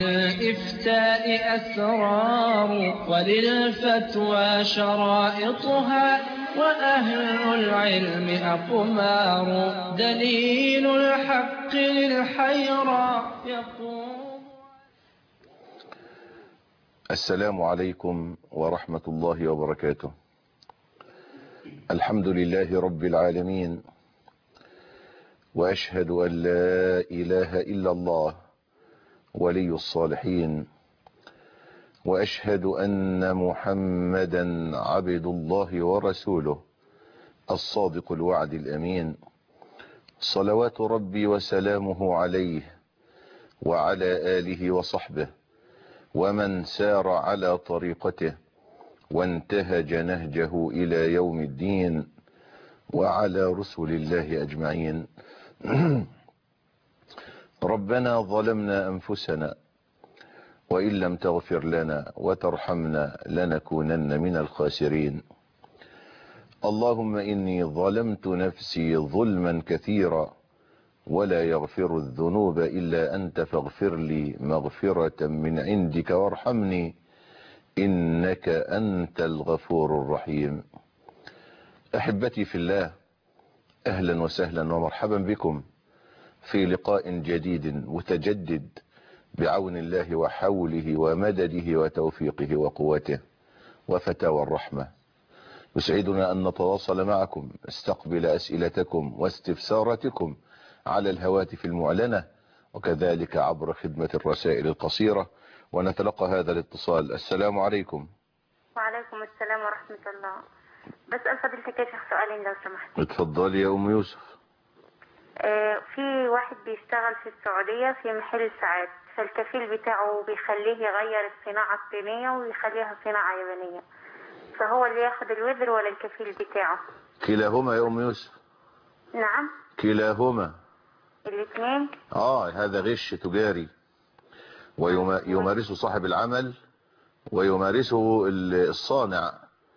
الإفتاء أسرار وللفتوى شرائطها وأهل العلم أقمار دليل الحق للحيرى يقوم السلام عليكم ورحمة الله وبركاته الحمد لله رب العالمين وأشهد أن لا إله إلا الله ولي الصالحين وأشهد أن محمدا عبد الله ورسوله الصادق الوعد الأمين صلوات ربي وسلامه عليه وعلى آله وصحبه ومن سار على طريقته وانتهج نهجه إلى يوم الدين وعلى رسل الله أجمعين ربنا ظلمنا أنفسنا وإن لم تغفر لنا وترحمنا لنكونن من الخاسرين اللهم إني ظلمت نفسي ظلما كثيرا ولا يغفر الذنوب إلا أنت فاغفر لي مغفرة من عندك وارحمني إنك أنت الغفور الرحيم أحبتي في الله أهلا وسهلا ومرحبا بكم في لقاء جديد متجدد بعون الله وحوله ومدده وتوفيقه وقوته وفتاوى الرحمة يسعدنا أن نتواصل معكم استقبل أسئلتكم واستفساراتكم على الهواتف المعلنة وكذلك عبر خدمة الرسائل القصيرة ونتلقى هذا الاتصال السلام عليكم وعليكم السلام ورحمة الله بسأل فضيلتك يا شيخ سؤالين لو سمحت اتفضلي يا أم يوسف آه، في واحد بيشتغل في السعودية في محل ساعات فالكفيل بتاعه بيخليه يغير الصناعة الصينية ويخليها صناعة يابانية فهو اللي ياخد الوزر ولا الكفيل بتاعه كلاهما يا أم يوسف نعم كلاهما الاثنين آه هذا غش تجاري ويمارسه صاحب العمل ويمارسه الصانع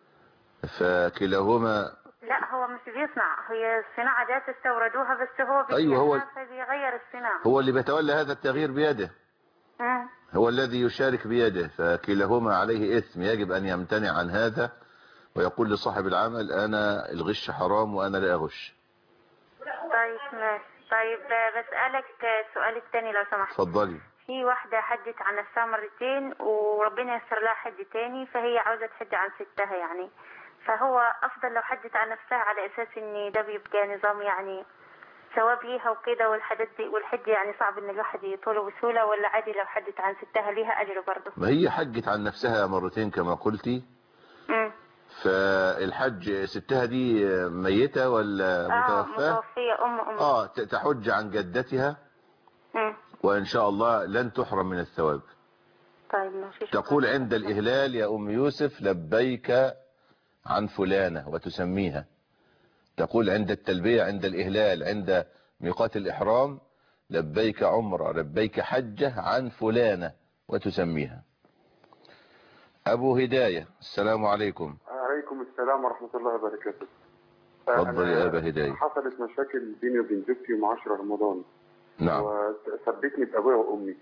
فكلاهما لا هو مش بيصنع هي الصناعة دي استوردوها بس هو أيوة، هو- بيبيعها فبيغير الصناعة هو اللي بيتولى هذا التغيير بيده مم. هو الذي يشارك بيده فكلاهما عليه إثم يجب أن يمتنع عن هذا ويقول لصاحب العمل أنا الغش حرام وأنا لا أغش طيب ماشي طيب آه، بسألك آه، السؤال الثاني لو سمحت اتفضلي في واحدة حجت عن نفسها مرتين وربنا يسر لها حج تاني فهي عاوزة تحج عن ستها يعني فهو أفضل لو حجت عن نفسها على أساس إن ده بيبقى نظام يعني ثواب ليها وكده والحاجات دي والحج يعني صعب إن الواحد يطوله بسهولة ولا عادي لو حجت عن ستها ليها أجر برضه ما هي حجت عن نفسها مرتين كما قلتي امم فالحج ستها دي ميتة ولا اه متوفاة متوفية أم أم اه ت- تحج عن جدتها مم. وإن شاء الله لن تحرم من الثواب طيب ماشي شكراً. تقول عند الإهلال يا أم يوسف لبيك عن فلانة وتسميها تقول عند التلبية عند الإهلال عند ميقات الإحرام لبيك عمرة لبيك حجة عن فلانة وتسميها أبو هداية السلام عليكم عليكم السلام ورحمة الله وبركاته اتفضل يا أنا أبا هداية حصلت مشاكل بيني وبين زوجتي يوم 10 رمضان نعم وثبتني بأبويا وأمي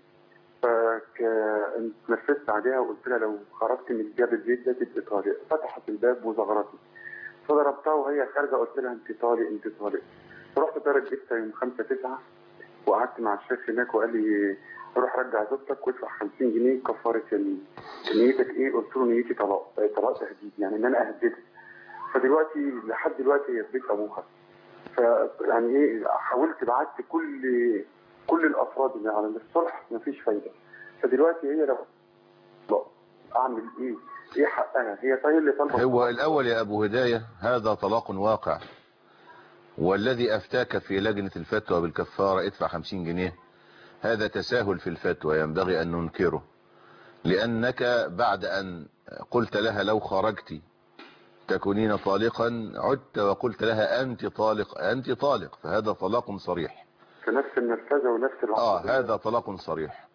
فنرفزت عليها وقلت لها لو خرجت من باب البيت ده تبقى طالق فتحت الباب وزغرتني فضربتها وهي خارجة قلت لها أنت طالق أنت طالق رحت دار الجثة يوم 5 9 وقعدت مع الشيخ هناك وقال لي روح رجع زوجتك وادفع 50 جنيه كفارة ال- نيتك ايه؟ قلت له نيتي طلاق طلاق تهديد يعني ان انا اهددها فدلوقتي لحد دلوقتي هي في بيت ابوها ف يعني ايه حاولت بعت كل كل الافراد اللي على الصلح مفيش فايده فدلوقتي هي لو لا، اعمل ايه؟ ايه حقها؟ هي طيب اللي طالبه هو الأول يا أبو هداية هذا طلاق واقع والذي أفتاك في لجنة الفتوى بالكفارة ادفع 50 جنيه هذا تساهل في الفتوى ينبغي أن ننكره لأنك بعد أن قلت لها لو خرجت تكونين طالقا عدت وقلت لها أنت طالق أنت طالق فهذا طلاق صريح في نفس النرفزه ونفس آه العصبية. هذا طلاق صريح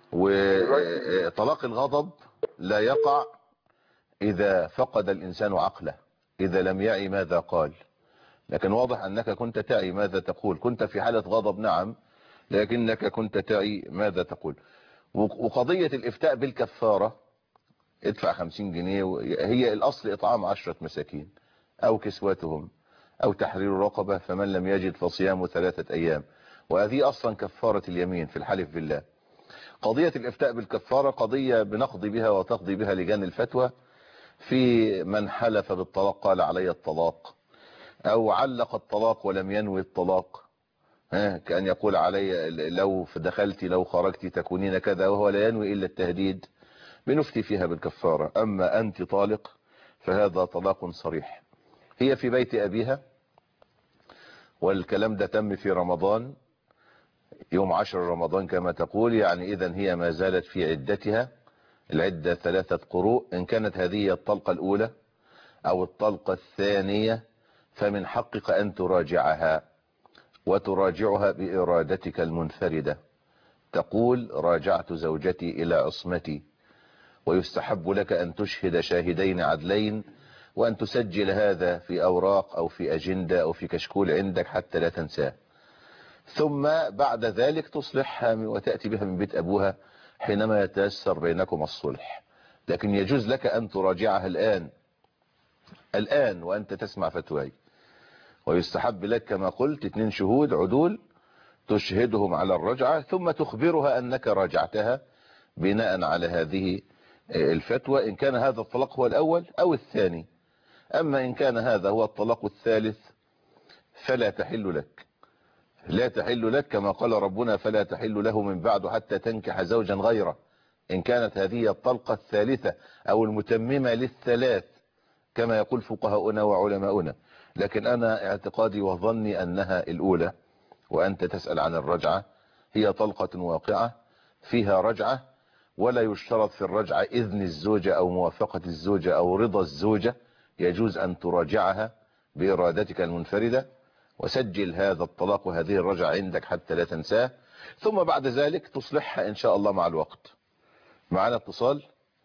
وطلاق الغضب لا يقع إذا فقد الإنسان عقله إذا لم يعي ماذا قال لكن واضح أنك كنت تعي ماذا تقول كنت في حالة غضب نعم لكنك كنت تعي ماذا تقول وقضية الإفتاء بالكفارة ادفع خمسين جنيه هي الأصل إطعام عشرة مساكين أو كسوتهم أو تحرير رقبة فمن لم يجد فصيام ثلاثة أيام وهذه أصلا كفارة اليمين في الحلف بالله قضية الإفتاء بالكفارة قضية بنقضي بها وتقضي بها لجان الفتوى في من حلف بالطلاق قال علي الطلاق أو علق الطلاق ولم ينوي الطلاق ها كأن يقول علي لو دخلت لو خرجت تكونين كذا وهو لا ينوي إلا التهديد بنفتي فيها بالكفارة أما أنت طالق فهذا طلاق صريح هي في بيت أبيها والكلام ده تم في رمضان يوم عشر رمضان كما تقول يعني إذا هي ما زالت في عدتها العدة ثلاثة قروء إن كانت هذه الطلقة الأولى أو الطلقة الثانية فمن حقك أن تراجعها وتراجعها بإرادتك المنفردة تقول راجعت زوجتي إلى عصمتي ويستحب لك أن تشهد شاهدين عدلين وأن تسجل هذا في أوراق أو في أجندة أو في كشكول عندك حتى لا تنساه ثم بعد ذلك تصلحها وتأتي بها من بيت أبوها حينما يتيسر بينكم الصلح لكن يجوز لك أن تراجعها الآن الآن وأنت تسمع فتواي ويستحب لك كما قلت اثنين شهود عدول تشهدهم على الرجعة ثم تخبرها أنك راجعتها بناء على هذه الفتوى إن كان هذا الطلاق هو الأول أو الثاني أما إن كان هذا هو الطلاق الثالث فلا تحل لك لا تحل لك كما قال ربنا فلا تحل له من بعد حتى تنكح زوجا غيره إن كانت هذه الطلقة الثالثة أو المتممة للثلاث كما يقول فقهاؤنا وعلماؤنا لكن أنا اعتقادي وظني أنها الأولى وأنت تسأل عن الرجعة هي طلقة واقعة فيها رجعة ولا يشترط في الرجعة إذن الزوجة أو موافقة الزوجة أو رضا الزوجة يجوز أن تراجعها بإرادتك المنفردة وسجل هذا الطلاق وهذه الرجعة عندك حتى لا تنساه ثم بعد ذلك تصلحها إن شاء الله مع الوقت معنا اتصال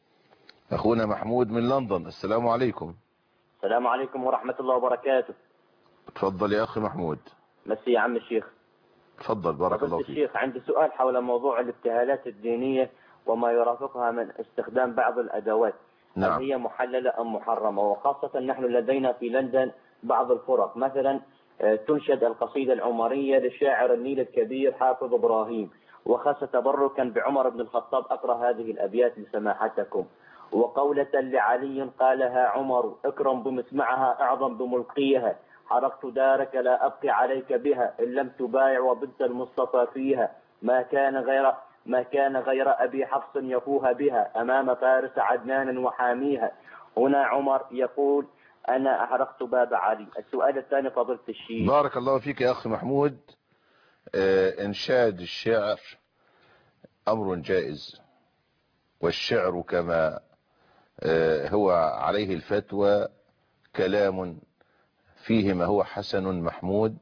أخونا محمود من لندن السلام عليكم السلام عليكم ورحمة الله وبركاته تفضل يا أخي محمود مسي يا عم الشيخ تفضل بارك الله فضيلة فيك الشيخ عندي سؤال حول موضوع الابتهالات الدينية وما يرافقها من استخدام بعض الأدوات نعم. هل هي محللة أم محرمة وخاصة نحن لدينا في لندن بعض الفرق مثلا آه، تنشد القصيدة العمرية للشاعر النيل الكبير حافظ إبراهيم وخاصة تبركا بعمر بن الخطاب أقرأ هذه الأبيات لسماحتكم وقولة لعلي قالها عمر اكرم بمسمعها اعظم بملقيها حرقت دارك لا أبقي عليك بها إن لم تبايع وبنت المصطفى فيها ما كان غير ما كان غير أبي حفص يفوها بها أمام فارس عدنان وحاميها هنا عمر يقول أنا أحرقت باب علي السؤال الثاني فضيلة الشيخ بارك الله فيك يا أخي محمود آه، إنشاد الشعر أمر جائز والشعر كما آه، هو عليه الفتوى كلام فيه ما هو حسن محمود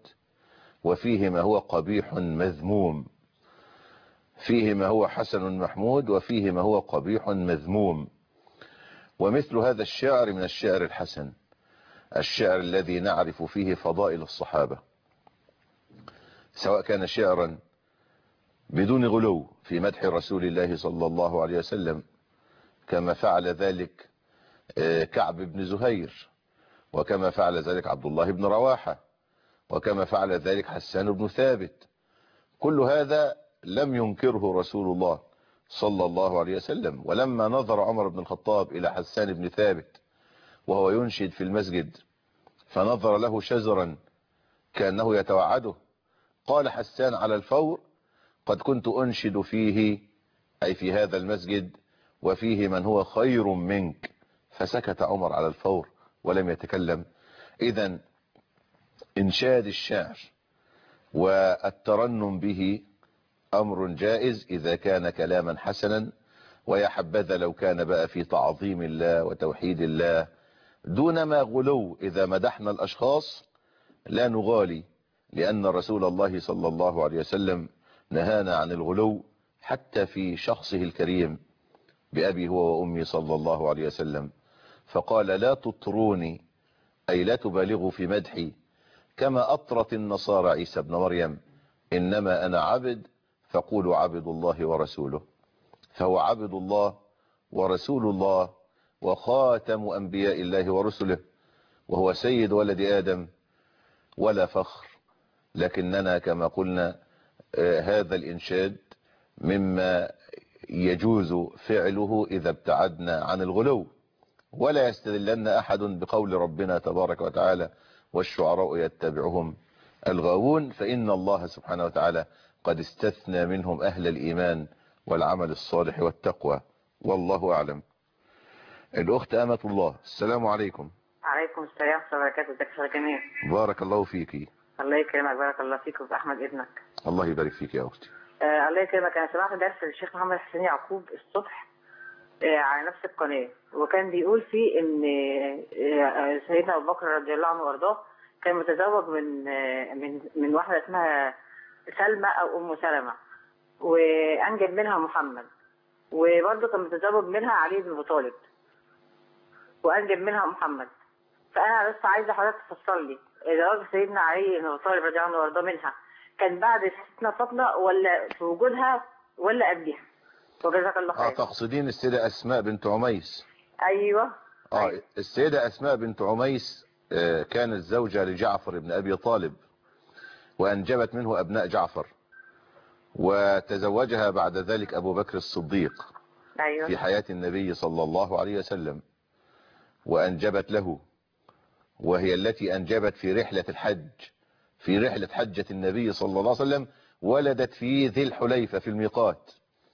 وفيه ما هو قبيح مذموم فيه ما هو حسن محمود وفيه ما هو قبيح مذموم ومثل هذا الشعر من الشعر الحسن الشعر الذي نعرف فيه فضائل الصحابة سواء كان شعرا بدون غلو في مدح رسول الله صلى الله عليه وسلم كما فعل ذلك آه، كعب بن زهير وكما فعل ذلك عبد الله بن رواحة وكما فعل ذلك حسان بن ثابت كل هذا لم ينكره رسول الله صلى الله عليه وسلم ولما نظر عمر بن الخطاب إلى حسان بن ثابت وهو ينشد في المسجد فنظر له شزرا كأنه يتوعده قال حسان على الفور قد كنت أنشد فيه أي في هذا المسجد وفيه من هو خير منك فسكت عمر على الفور ولم يتكلم إذا إنشاد الشعر والترنم به أمر جائز إذا كان كلاما حسنا ويا حبذا لو كان بقى في تعظيم الله وتوحيد الله دون ما غلو إذا مدحنا الأشخاص لا نغالي لأن رسول الله صلى الله عليه وسلم نهانا عن الغلو حتى في شخصه الكريم بأبي هو وأمي صلى الله عليه وسلم فقال لا تطروني أي لا تبالغوا في مدحي كما أطرت النصارى عيسى بن مريم إنما أنا عبد فقولوا عبد الله ورسوله فهو عبد الله ورسول الله وخاتم أنبياء الله ورسله وهو سيد ولد آدم ولا فخر لكننا كما قلنا آه، هذا الإنشاد مما يجوز فعله إذا ابتعدنا عن الغلو ولا يستدلن أحد بقول ربنا تبارك وتعالى والشعراء يتبعهم الغاوون فإن الله سبحانه وتعالى قد استثنى منهم أهل الإيمان والعمل الصالح والتقوى والله أعلم الأخت أمة الله السلام عليكم عليكم السلام ورحمة الله وبركاته ازيك يا شيخ جميل بارك الله فيك الله يكرمك بارك الله فيك وفي أحمد ابنك الله يبارك فيك يا أختي آه الله يكرمك أنا سمعت درس الشيخ محمد حسين يعقوب الصبح آه على نفس القناة وكان بيقول فيه إن آه سيدنا أبو بكر رضي الله عنه وأرضاه كان متزوج من آه من من واحدة اسمها سلمى أو أم سلمة وأنجب منها محمد وبرضه كان متزوج منها علي بن أبي طالب وأنجب منها محمد فأنا بس عايزة حضرتك تفسر لي زواج سيدنا علي بن أبي طالب رضي الله عنه وأرضاه منها كان بعد ستنا فاطمة ولا في وجودها ولا قبلها وجزاك الله آه خير تقصدين السيدة أسماء بنت عميس أيوه آه السيدة أسماء بنت عميس آه، كانت زوجة لجعفر بن أبي طالب وأنجبت منه أبناء جعفر وتزوجها بعد ذلك أبو بكر الصديق في أيوه حياة النبي صلى الله عليه وسلم وأنجبت له وهي التي أنجبت في رحلة الحج في رحلة حجة النبي صلى الله عليه وسلم ولدت في ذي الحليفة في الميقات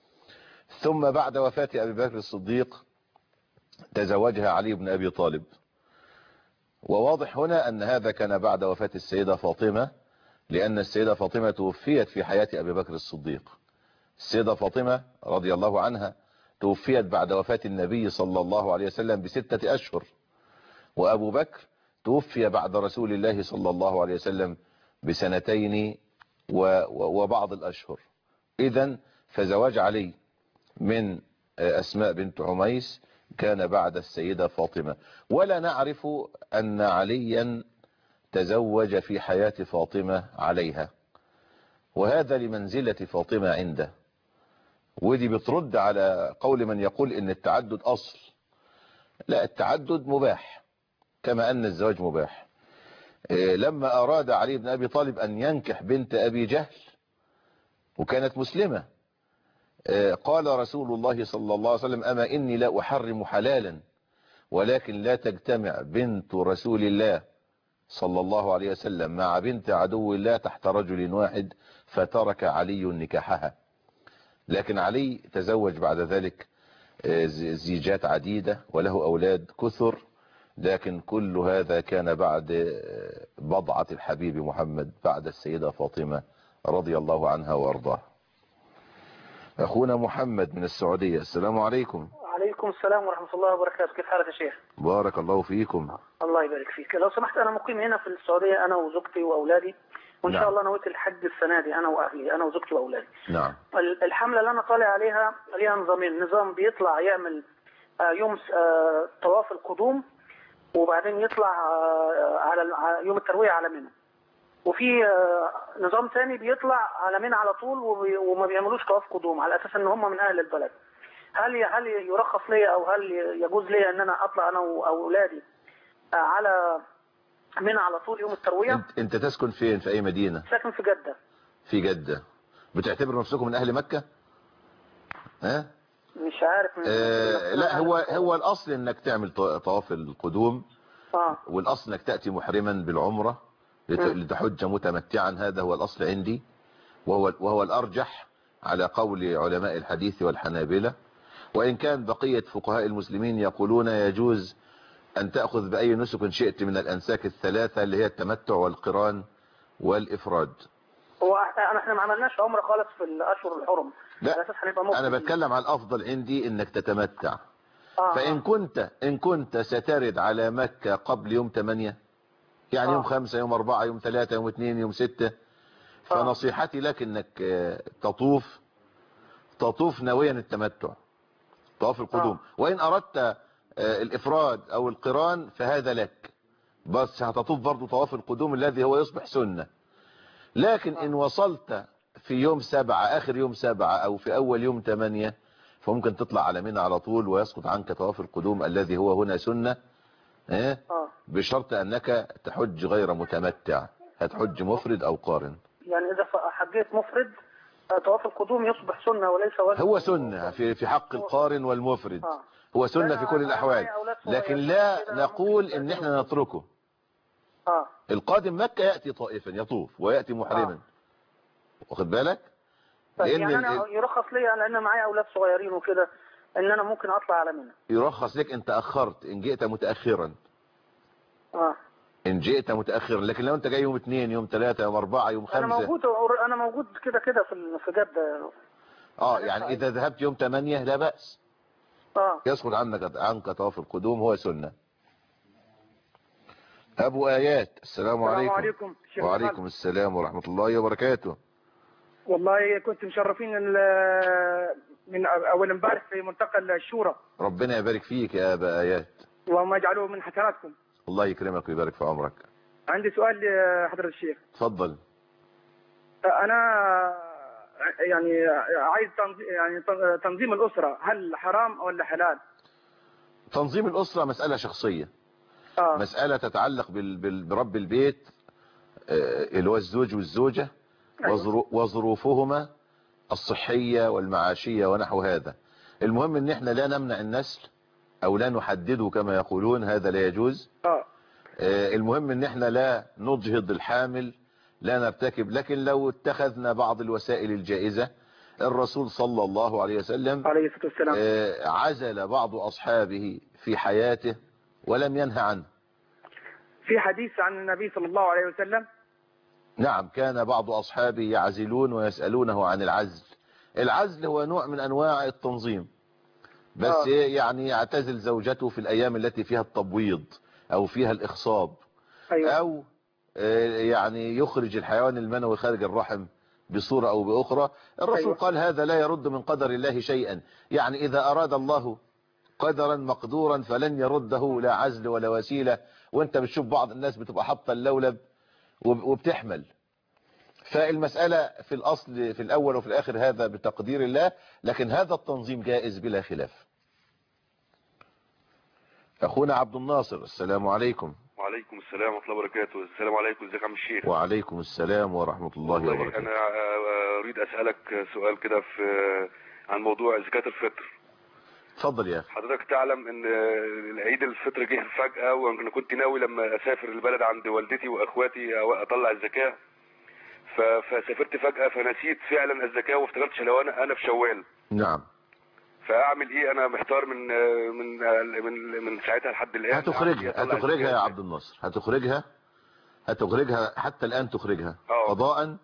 ثم بعد وفاة أبي بكر الصديق تزوجها علي بن أبي طالب وواضح هنا أن هذا كان بعد وفاة السيدة فاطمة لأن السيدة فاطمة توفيت في حياة أبي بكر الصديق السيدة فاطمة رضي الله عنها توفيت بعد وفاة النبي صلى الله عليه وسلم بستة أشهر وأبو بكر توفي بعد رسول الله صلى الله عليه وسلم بسنتين و- و- وبعض الأشهر إذا فزواج علي من أسماء بنت عميس كان بعد السيدة فاطمة ولا نعرف أن عليا تزوج في حياة فاطمة عليها وهذا لمنزلة فاطمة عنده ودي بترد على قول من يقول ان التعدد اصل لا التعدد مباح كما ان الزواج مباح إيه، لما اراد علي بن ابي طالب ان ينكح بنت ابي جهل وكانت مسلمة إيه، قال رسول الله صلى الله عليه وسلم اما اني لا احرم حلالا ولكن لا تجتمع بنت رسول الله صلى الله عليه وسلم مع بنت عدو الله تحت رجل واحد فترك علي نكاحها لكن علي تزوج بعد ذلك آه، ز- زيجات عديدة وله أولاد كثر لكن كل هذا كان بعد آه، بضعة الحبيب محمد بعد السيدة فاطمة رضي الله عنها وأرضاها أخونا محمد من السعودية السلام عليكم وعليكم السلام ورحمة الله وبركاته كيف حالك يا شيخ بارك الله فيكم الله يبارك فيك لو سمحت أنا مقيم هنا في السعودية أنا وزوجتي وأولادي وإن نعم. شاء الله نويت الحج السنة دي أنا وأهلي أنا وزوجتي وأولادي نعم ال- الحملة اللي أنا طالع عليها ليها نظامين نظام بيطلع يعمل آه، يوم س- آه، طواف القدوم وبعدين يطلع آه، على ال- على يوم التروية على منى وفي آه، نظام تاني بيطلع على منى على طول وبي- وما بيعملوش طواف قدوم على اساس ان هم من اهل البلد هل ي- هل يرخص لي او هل يجوز لي ان انا اطلع انا واولادي آه، على منى على طول يوم التروية انت, انت تسكن فين في اي مدينة ساكن في جدة في جدة بتعتبر نفسكم من اهل مكة ها مش عارف من آه لا هو هو الاصل انك تعمل ط- طواف القدوم اه والاصل انك تأتي محرما بالعمرة لت- مم. لتحج متمتعا هذا هو الاصل عندي وهو, وهو الارجح على قول علماء الحديث والحنابلة وان كان بقية فقهاء المسلمين يقولون يجوز ان تأخذ بأي نسك شئت من الانساك الثلاثة اللي هي التمتع والقران والافراد هو احنا احنا ما عملناش عمره خالص في الاشهر الحرم لا، على اساس هنبقى مفرد. انا بتكلم على الافضل عندي انك تتمتع آه. فإن كنت إن كنت سترد على مكة قبل يوم 8 يعني آه. يوم 5 يوم 4 يوم 3 يوم 2 يوم 6 فنصيحتي لك انك آه، تطوف تطوف ناويا التمتع طواف القدوم آه. وإن أردت آه، الإفراد أو القران فهذا لك بس هتطوف برضو طواف القدوم الذي هو يصبح سنة لكن إن وصلت في يوم سبعة آخر يوم سبعة أو في أول يوم ثمانية فممكن تطلع على منى على طول ويسقط عنك طواف القدوم الذي هو هنا سنة إيه؟ اه بشرط أنك تحج غير متمتع هتحج مفرد أو قارن يعني اذا ف- حجيت مفرد آه، طواف القدوم يصبح سنه وليس واجب هو سنة في في حق القارن والمفرد اه هو سنة لا، في كل أنا الأحوال معايا أولاد لكن صغيرين لا كده نقول ممكن إن إحنا نتركه اه القادم مكة يأتي طائفا يطوف ويأتي محرما واخد بالك طيب لأن يعني انا ال- يرخص لي لان معايا اولاد صغيرين وكده ان انا ممكن اطلع على منى يرخص لك أنت أخرت إن جئت متأخرا اه إن جئت متأخرا لكن لو أنت جاي يوم اثنين يوم ثلاثة يوم أربعة يوم انا خمسة موجود انا موجود كده كده في ال- في جده اه يعني إذا ذهبت يوم ثمانية لا بأس اه يسقط عنك عنك طواف القدوم هو سنة أبو آيات السلام السلام عليكم عليكم شيخ وعليكم محمد. السلام ورحمة الله وبركاته والله كنت مشرفين ال- من اول امبارح في ملتقى الشورى ربنا يبارك فيك يا أبا آيات وما يجعله من حسناتكم الله يكرمك ويبارك في عمرك عندي سؤال لحضرة الشيخ تفضل انا يعني عايز تنظيم يعني تنظيم الاسره هل حرام ولا حلال؟ تنظيم الأسرة مسألة شخصية اه مسألة تتعلق بال... بال... برب البيت آه، اللي هو الزوج والزوجة وظرو... وظروفهما الصحية والمعاشية ونحو هذا المهم ان احنا لا نمنع النسل او لا نحدده كما يقولون هذا لا يجوز اه آه، المهم ان احنا لا نجهض الحامل لا نرتكب لكن لو اتخذنا بعض الوسائل الجائزة الرسول صلى الله عليه وسلم عليه الصلاه والسلام آه، عزل بعض أصحابه في حياته ولم ينهى عنه في حديث عن النبي صلى الله عليه وسلم نعم كان بعض أصحابه يعزلون ويسألونه عن العزل العزل هو نوع من أنواع التنظيم بس آه. إيه يعني يعتزل زوجته في الأيام التي فيها التبويض أو فيها الإخصاب ايوه أو آه، يعني يخرج الحيوان المنوي خارج الرحم بصورة أو بأخرى الرسول أيوة. قال هذا لا يرد من قدر الله شيئا يعني إذا أراد الله قدرا مقدورا فلن يرده لا عزل ولا وسيلة وانت بتشوف بعض الناس بتبقى حاطه اللولب وب- وبتحمل فالمسألة في الأصل في الأول وفي الآخر هذا بتقدير الله لكن هذا التنظيم جائز بلا خلاف أخونا عبد الناصر السلام عليكم وعليكم السلام ورحمة الله وبركاته السلام عليكم ازيك يا عم الشيخ وعليكم السلام ورحمة الله والله وبركاته انا آه، اريد اسألك سؤال كده في عن موضوع زكاة الفطر اتفضل يا أخي حضرتك تعلم ان العيد الفطر جه فجأة وانا كنت ناوي لما اسافر البلد عند والدتي واخواتي أو- اطلع الزكاة ف- فسافرت فجأة فنسيت فعلا الزكاة وافتكرت لو انا انا في شوال نعم فاعمل ايه انا محتار من من من من ساعتها لحد الان هتخرجها أطلع هتخرجها الزكاة يا إزاي؟ عبد الناصر هتخرجها هتخرجها حتى الآن تخرجها آه. قضاء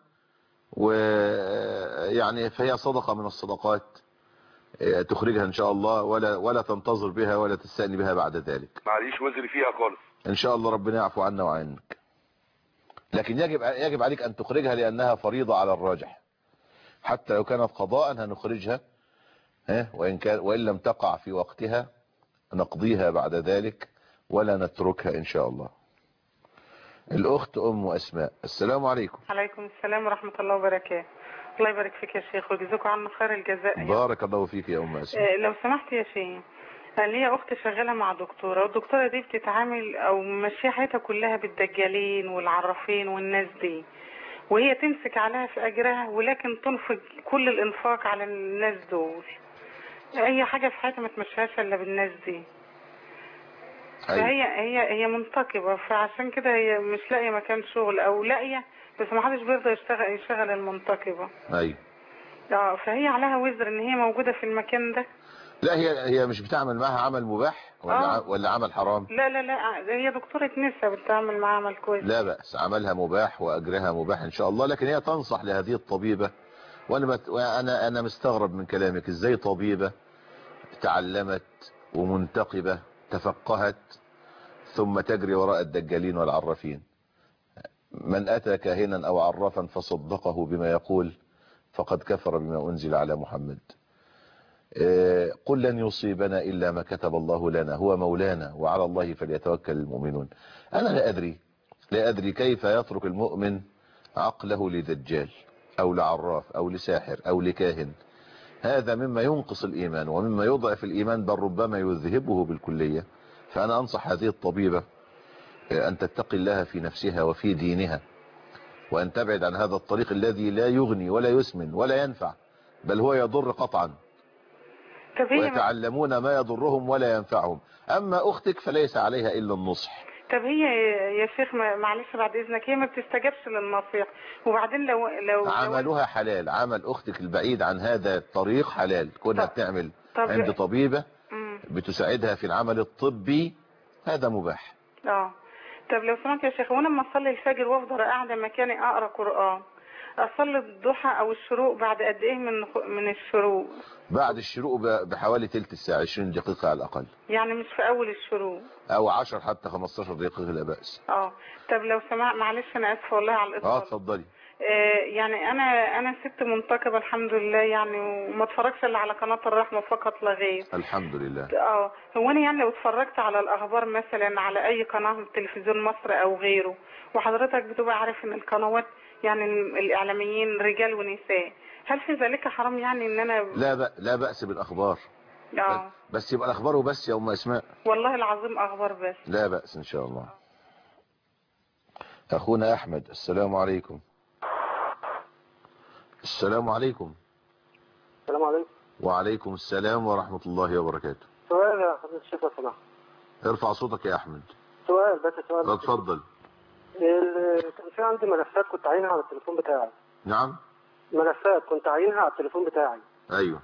ويعني فهي صدقة من الصدقات آه، تخرجها إن شاء الله ولا ولا تنتظر بها ولا تستأني بها بعد ذلك معليش وزري فيها خالص إن شاء الله ربنا يعفو عنا وعنك لكن يجب يجب عليك أن تخرجها لأنها فريضة على الراجح حتى لو كانت قضاء هنخرجها ها وإن كان وإن لم تقع في وقتها نقضيها بعد ذلك ولا نتركها إن شاء الله الأخت أم أسماء السلام عليكم عليكم السلام ورحمة الله وبركاته الله يبارك فيك يا شيخ ويجزاكم عنا خير الجزاء يا بارك الله فيك يا أم أسماء آه، لو سمحت يا شيخ أنا ليا أخت شغالة مع دكتورة والدكتورة دي بتتعامل أو ماشية حياتها كلها بالدجالين والعرافين والناس دي وهي تمسك عليها في أجرها ولكن تنفق كل الإنفاق على الناس دول أي حاجة في حياتها ما تمشيهاش إلا بالناس دي أيوة. فهي هي هي منتقبة فعشان كده هي مش لاقية مكان شغل أو لاقية بس ما حدش بيرضى يشتغل يشغل المنتقبة أيوة اه فهي عليها وزر ان هي موجودة في المكان ده لا هي هي مش بتعمل معها عمل مباح ولا آه. ع- ولا عمل حرام لا لا لا هي دكتورة نساء بتعمل معاها عمل كويس لا بأس عملها مباح وأجرها مباح إن شاء الله لكن هي تنصح لهذه الطبيبة وأنا بت... وأنا أنا مستغرب من كلامك إزاي طبيبة تعلمت ومنتقبة تفقهت ثم تجري وراء الدجالين والعرافين من أتى كاهنا أو عرافا فصدقه بما يقول فقد كفر بما أنزل على محمد آه، قل لن يصيبنا إلا ما كتب الله لنا هو مولانا وعلى الله فليتوكل المؤمنون أنا لا أدري لا أدري كيف يترك المؤمن عقله لدجال أو لعراف أو لساحر أو لكاهن هذا مما ينقص الإيمان ومما يضعف الإيمان بل ربما يذهبه بالكلية فأنا أنصح هذه الطبيبة أن تتقي الله في نفسها وفي دينها وأن تبعد عن هذا الطريق الذي لا يغني ولا يسمن ولا ينفع بل هو يضر قطعا طب هي ويتعلمون ما يضرهم ولا ينفعهم أما أختك فليس عليها إلا النصح طب هي يا شيخ ما- معلش بعد اذنك هي ما بتستجابش للنصيحه وبعدين لو لو لو عملها حلال عمل أختك البعيد عن هذا الطريق حلال كونها طب- بتعمل طب- عند طبيبة مم. بتساعدها في العمل الطبي هذا مباح اه طب لو سمحت يا شيخ وانا لما اصلي الفجر وافضل قاعده مكاني اقرا قران اصلي الضحى او الشروق بعد قد ايه من من الشروق بعد الشروق ب- بحوالي تلت الساعة 20 دقيقة على الأقل يعني مش في اول الشروق أو 10 حتى 15 دقيقة لا بأس اه طب لو سمحت معلش انا اسفه والله على اه الاطاله اتفضلي آه يعني انا انا ست منتقبه الحمد لله يعني وما اتفرجش الا على قناه الرحمه فقط لا غير الحمد لله اه هو انا يعني لو اتفرجت على الاخبار مثلا على اي قناه من تلفزيون مصر او غيره وحضرتك بتبقى عارف ان القنوات يعني الاعلاميين رجال ونساء هل في ذلك حرام يعني ان انا لا بأ لا بأس بالأخبار اه بس يبقى الأخبار وبس يا أم أسماء والله العظيم اخبار بس لا بأس إن شاء الله أخونا أحمد السلام عليكم السلام عليكم السلام عليكم وعليكم السلام ورحمة الله وبركاته سؤال يا حضرتك الشيخ لو سمحت ارفع صوتك يا أحمد سؤال بس سؤال اتفضل ال- كان في عندي ملفات كنت عاينها على التليفون بتاعي نعم ملفات كنت عاينها على التليفون بتاعي أيوه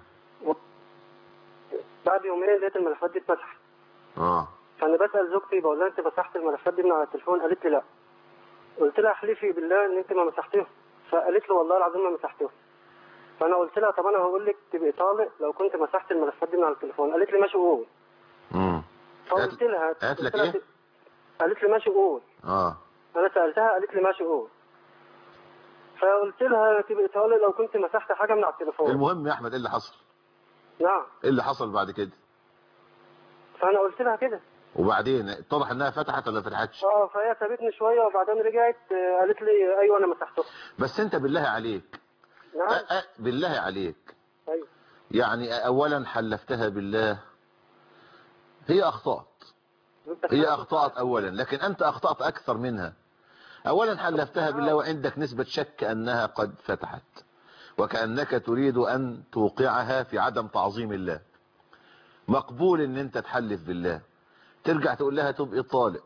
بعد يومين لقيت الملفات دي اتمسحت اه فانا بسال زوجتي بقول لها انت مسحت الملفات دي من على التليفون قالت لي لا قلت لها احلفي بالله ان انت ما مسحتيهم فقالت لي والله العظيم ما مسحتيهم فانا قلت لها طب انا هقول لك تبقي طالق لو كنت مسحت الملفات دي من على التليفون قالت لي ماشي قول امم فقلت لها قالت لك قلت لها إيه؟ قالت لي ماشي قول اه انا سالتها قالت لي ماشي قول فقلت لها تبقي طالق لو كنت مسحت حاجه من على التليفون المهم يا أحمد إيه اللي حصل نعم إيه اللي حصل بعد كده فانا قلت لها كده وبعدين اتضح إنها فتحت ولا فتحتش اه فهي سابتني شويه وبعدين رجعت آه، قالت لي ايوه انا مسحته بس أنت بالله عليك نعم أ- أ- بالله عليك ايوه يعني أولا حلفتها بالله هي أخطأت هي أخطأت أولا لكن أنت أخطأت أكثر منها أولا حلفتها بالله وعندك نسبة شك أنها قد فتحت وكأنك تريد أن توقعها في عدم تعظيم الله مقبول أن أنت تحلف بالله ترجع تقول لها تبقي طالق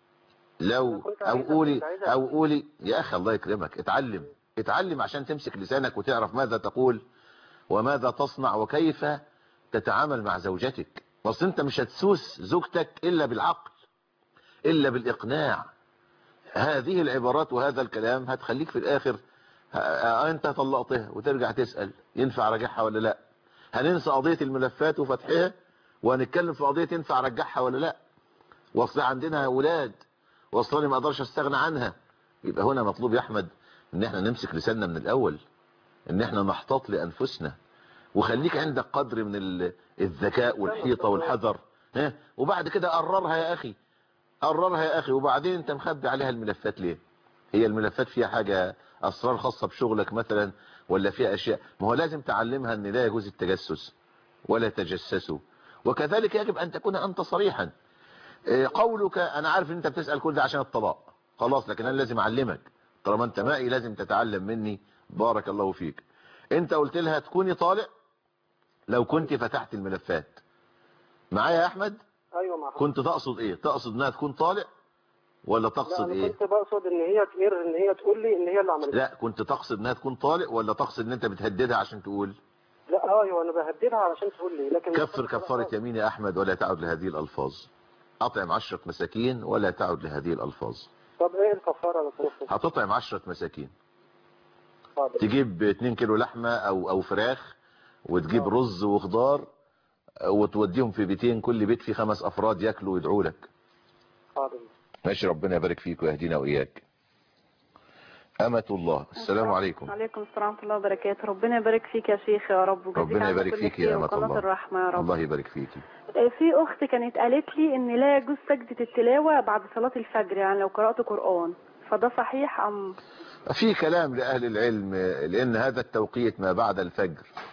لو أو قولي أو قولي يا أخي الله يكرمك اتعلم اتعلم عشان تمسك لسانك وتعرف ماذا تقول وماذا تصنع وكيف تتعامل مع زوجتك اصل انت مش هتسوس زوجتك الا بالعقل الا بالاقناع هذه العبارات وهذا الكلام هتخليك في الاخر ها- انت طلقتها وترجع تسأل ينفع رجعها ولا لا هننسى قضية الملفات وفتحها وهنتكلم في قضية ينفع رجعها ولا لا واصل عندنا اولاد واصل ما اقدرش استغنى عنها يبقى هنا مطلوب يا احمد ان احنا نمسك لساننا من الاول ان احنا نحتاط لانفسنا وخليك عندك قدر من ال- الذكاء والحيطة والحذر ها وبعد كده قررها يا اخي قررها يا اخي وبعدين انت مخبي عليها الملفات ليه هي الملفات فيها حاجة اسرار خاصة بشغلك مثلا ولا فيها اشياء ما هو لازم تعلمها ان لا يجوز التجسس ولا تجسسوا وكذلك يجب ان تكون انت صريحا إيه، قولك انا عارف ان انت بتسأل كل ده عشان الطلاق خلاص لكن انا لازم اعلمك طالما انت معي لازم تتعلم مني بارك الله فيك انت قلت لها تكوني طالق لو كنت فتحت الملفات معايا يا احمد ايوه مع حضرتك. كنت تقصد ايه تقصد انها تكون طالق ولا لا تقصد انا ايه كنت بقصد ان هي تقر ان هي تقول لي ان هي اللي عملتها لا كنت تقصد انها تكون طالق ولا تقصد ان انت بتهددها عشان تقول لا ايوه انا بهددها علشان تقول لي لكن كفر كفارة يمين يا احمد ولا تعد لهذه الالفاظ اطعم عشرة مساكين ولا تعد لهذه الالفاظ طب ايه الكفاره لو سمحت هتطعم عشرة مساكين حاضر تجيب 2 كيلو لحمة او او فراخ وتجيب رز وخضار وتوديهم في بيتين كل بيت فيه خمس افراد ياكلوا ويدعوا لك حاضر ماشي ربنا يبارك فيك ويهدينا واياك أمة الله السلام عليكم عليكم السلام ورحمة الله وبركاته ربنا يبارك فيك يا شيخ يا رب وجزيك ربنا عنا يبارك كل فيك خير يا أمة وقناة الله الرحمة يا رب الله يبارك فيك آه، في أخت كانت قالت لي إن لا يجوز سجدة التلاوة بعد صلاة الفجر يعني لو قرأت قرآن فده صحيح أم في كلام لأهل العلم لأن هذا التوقيت ما بعد الفجر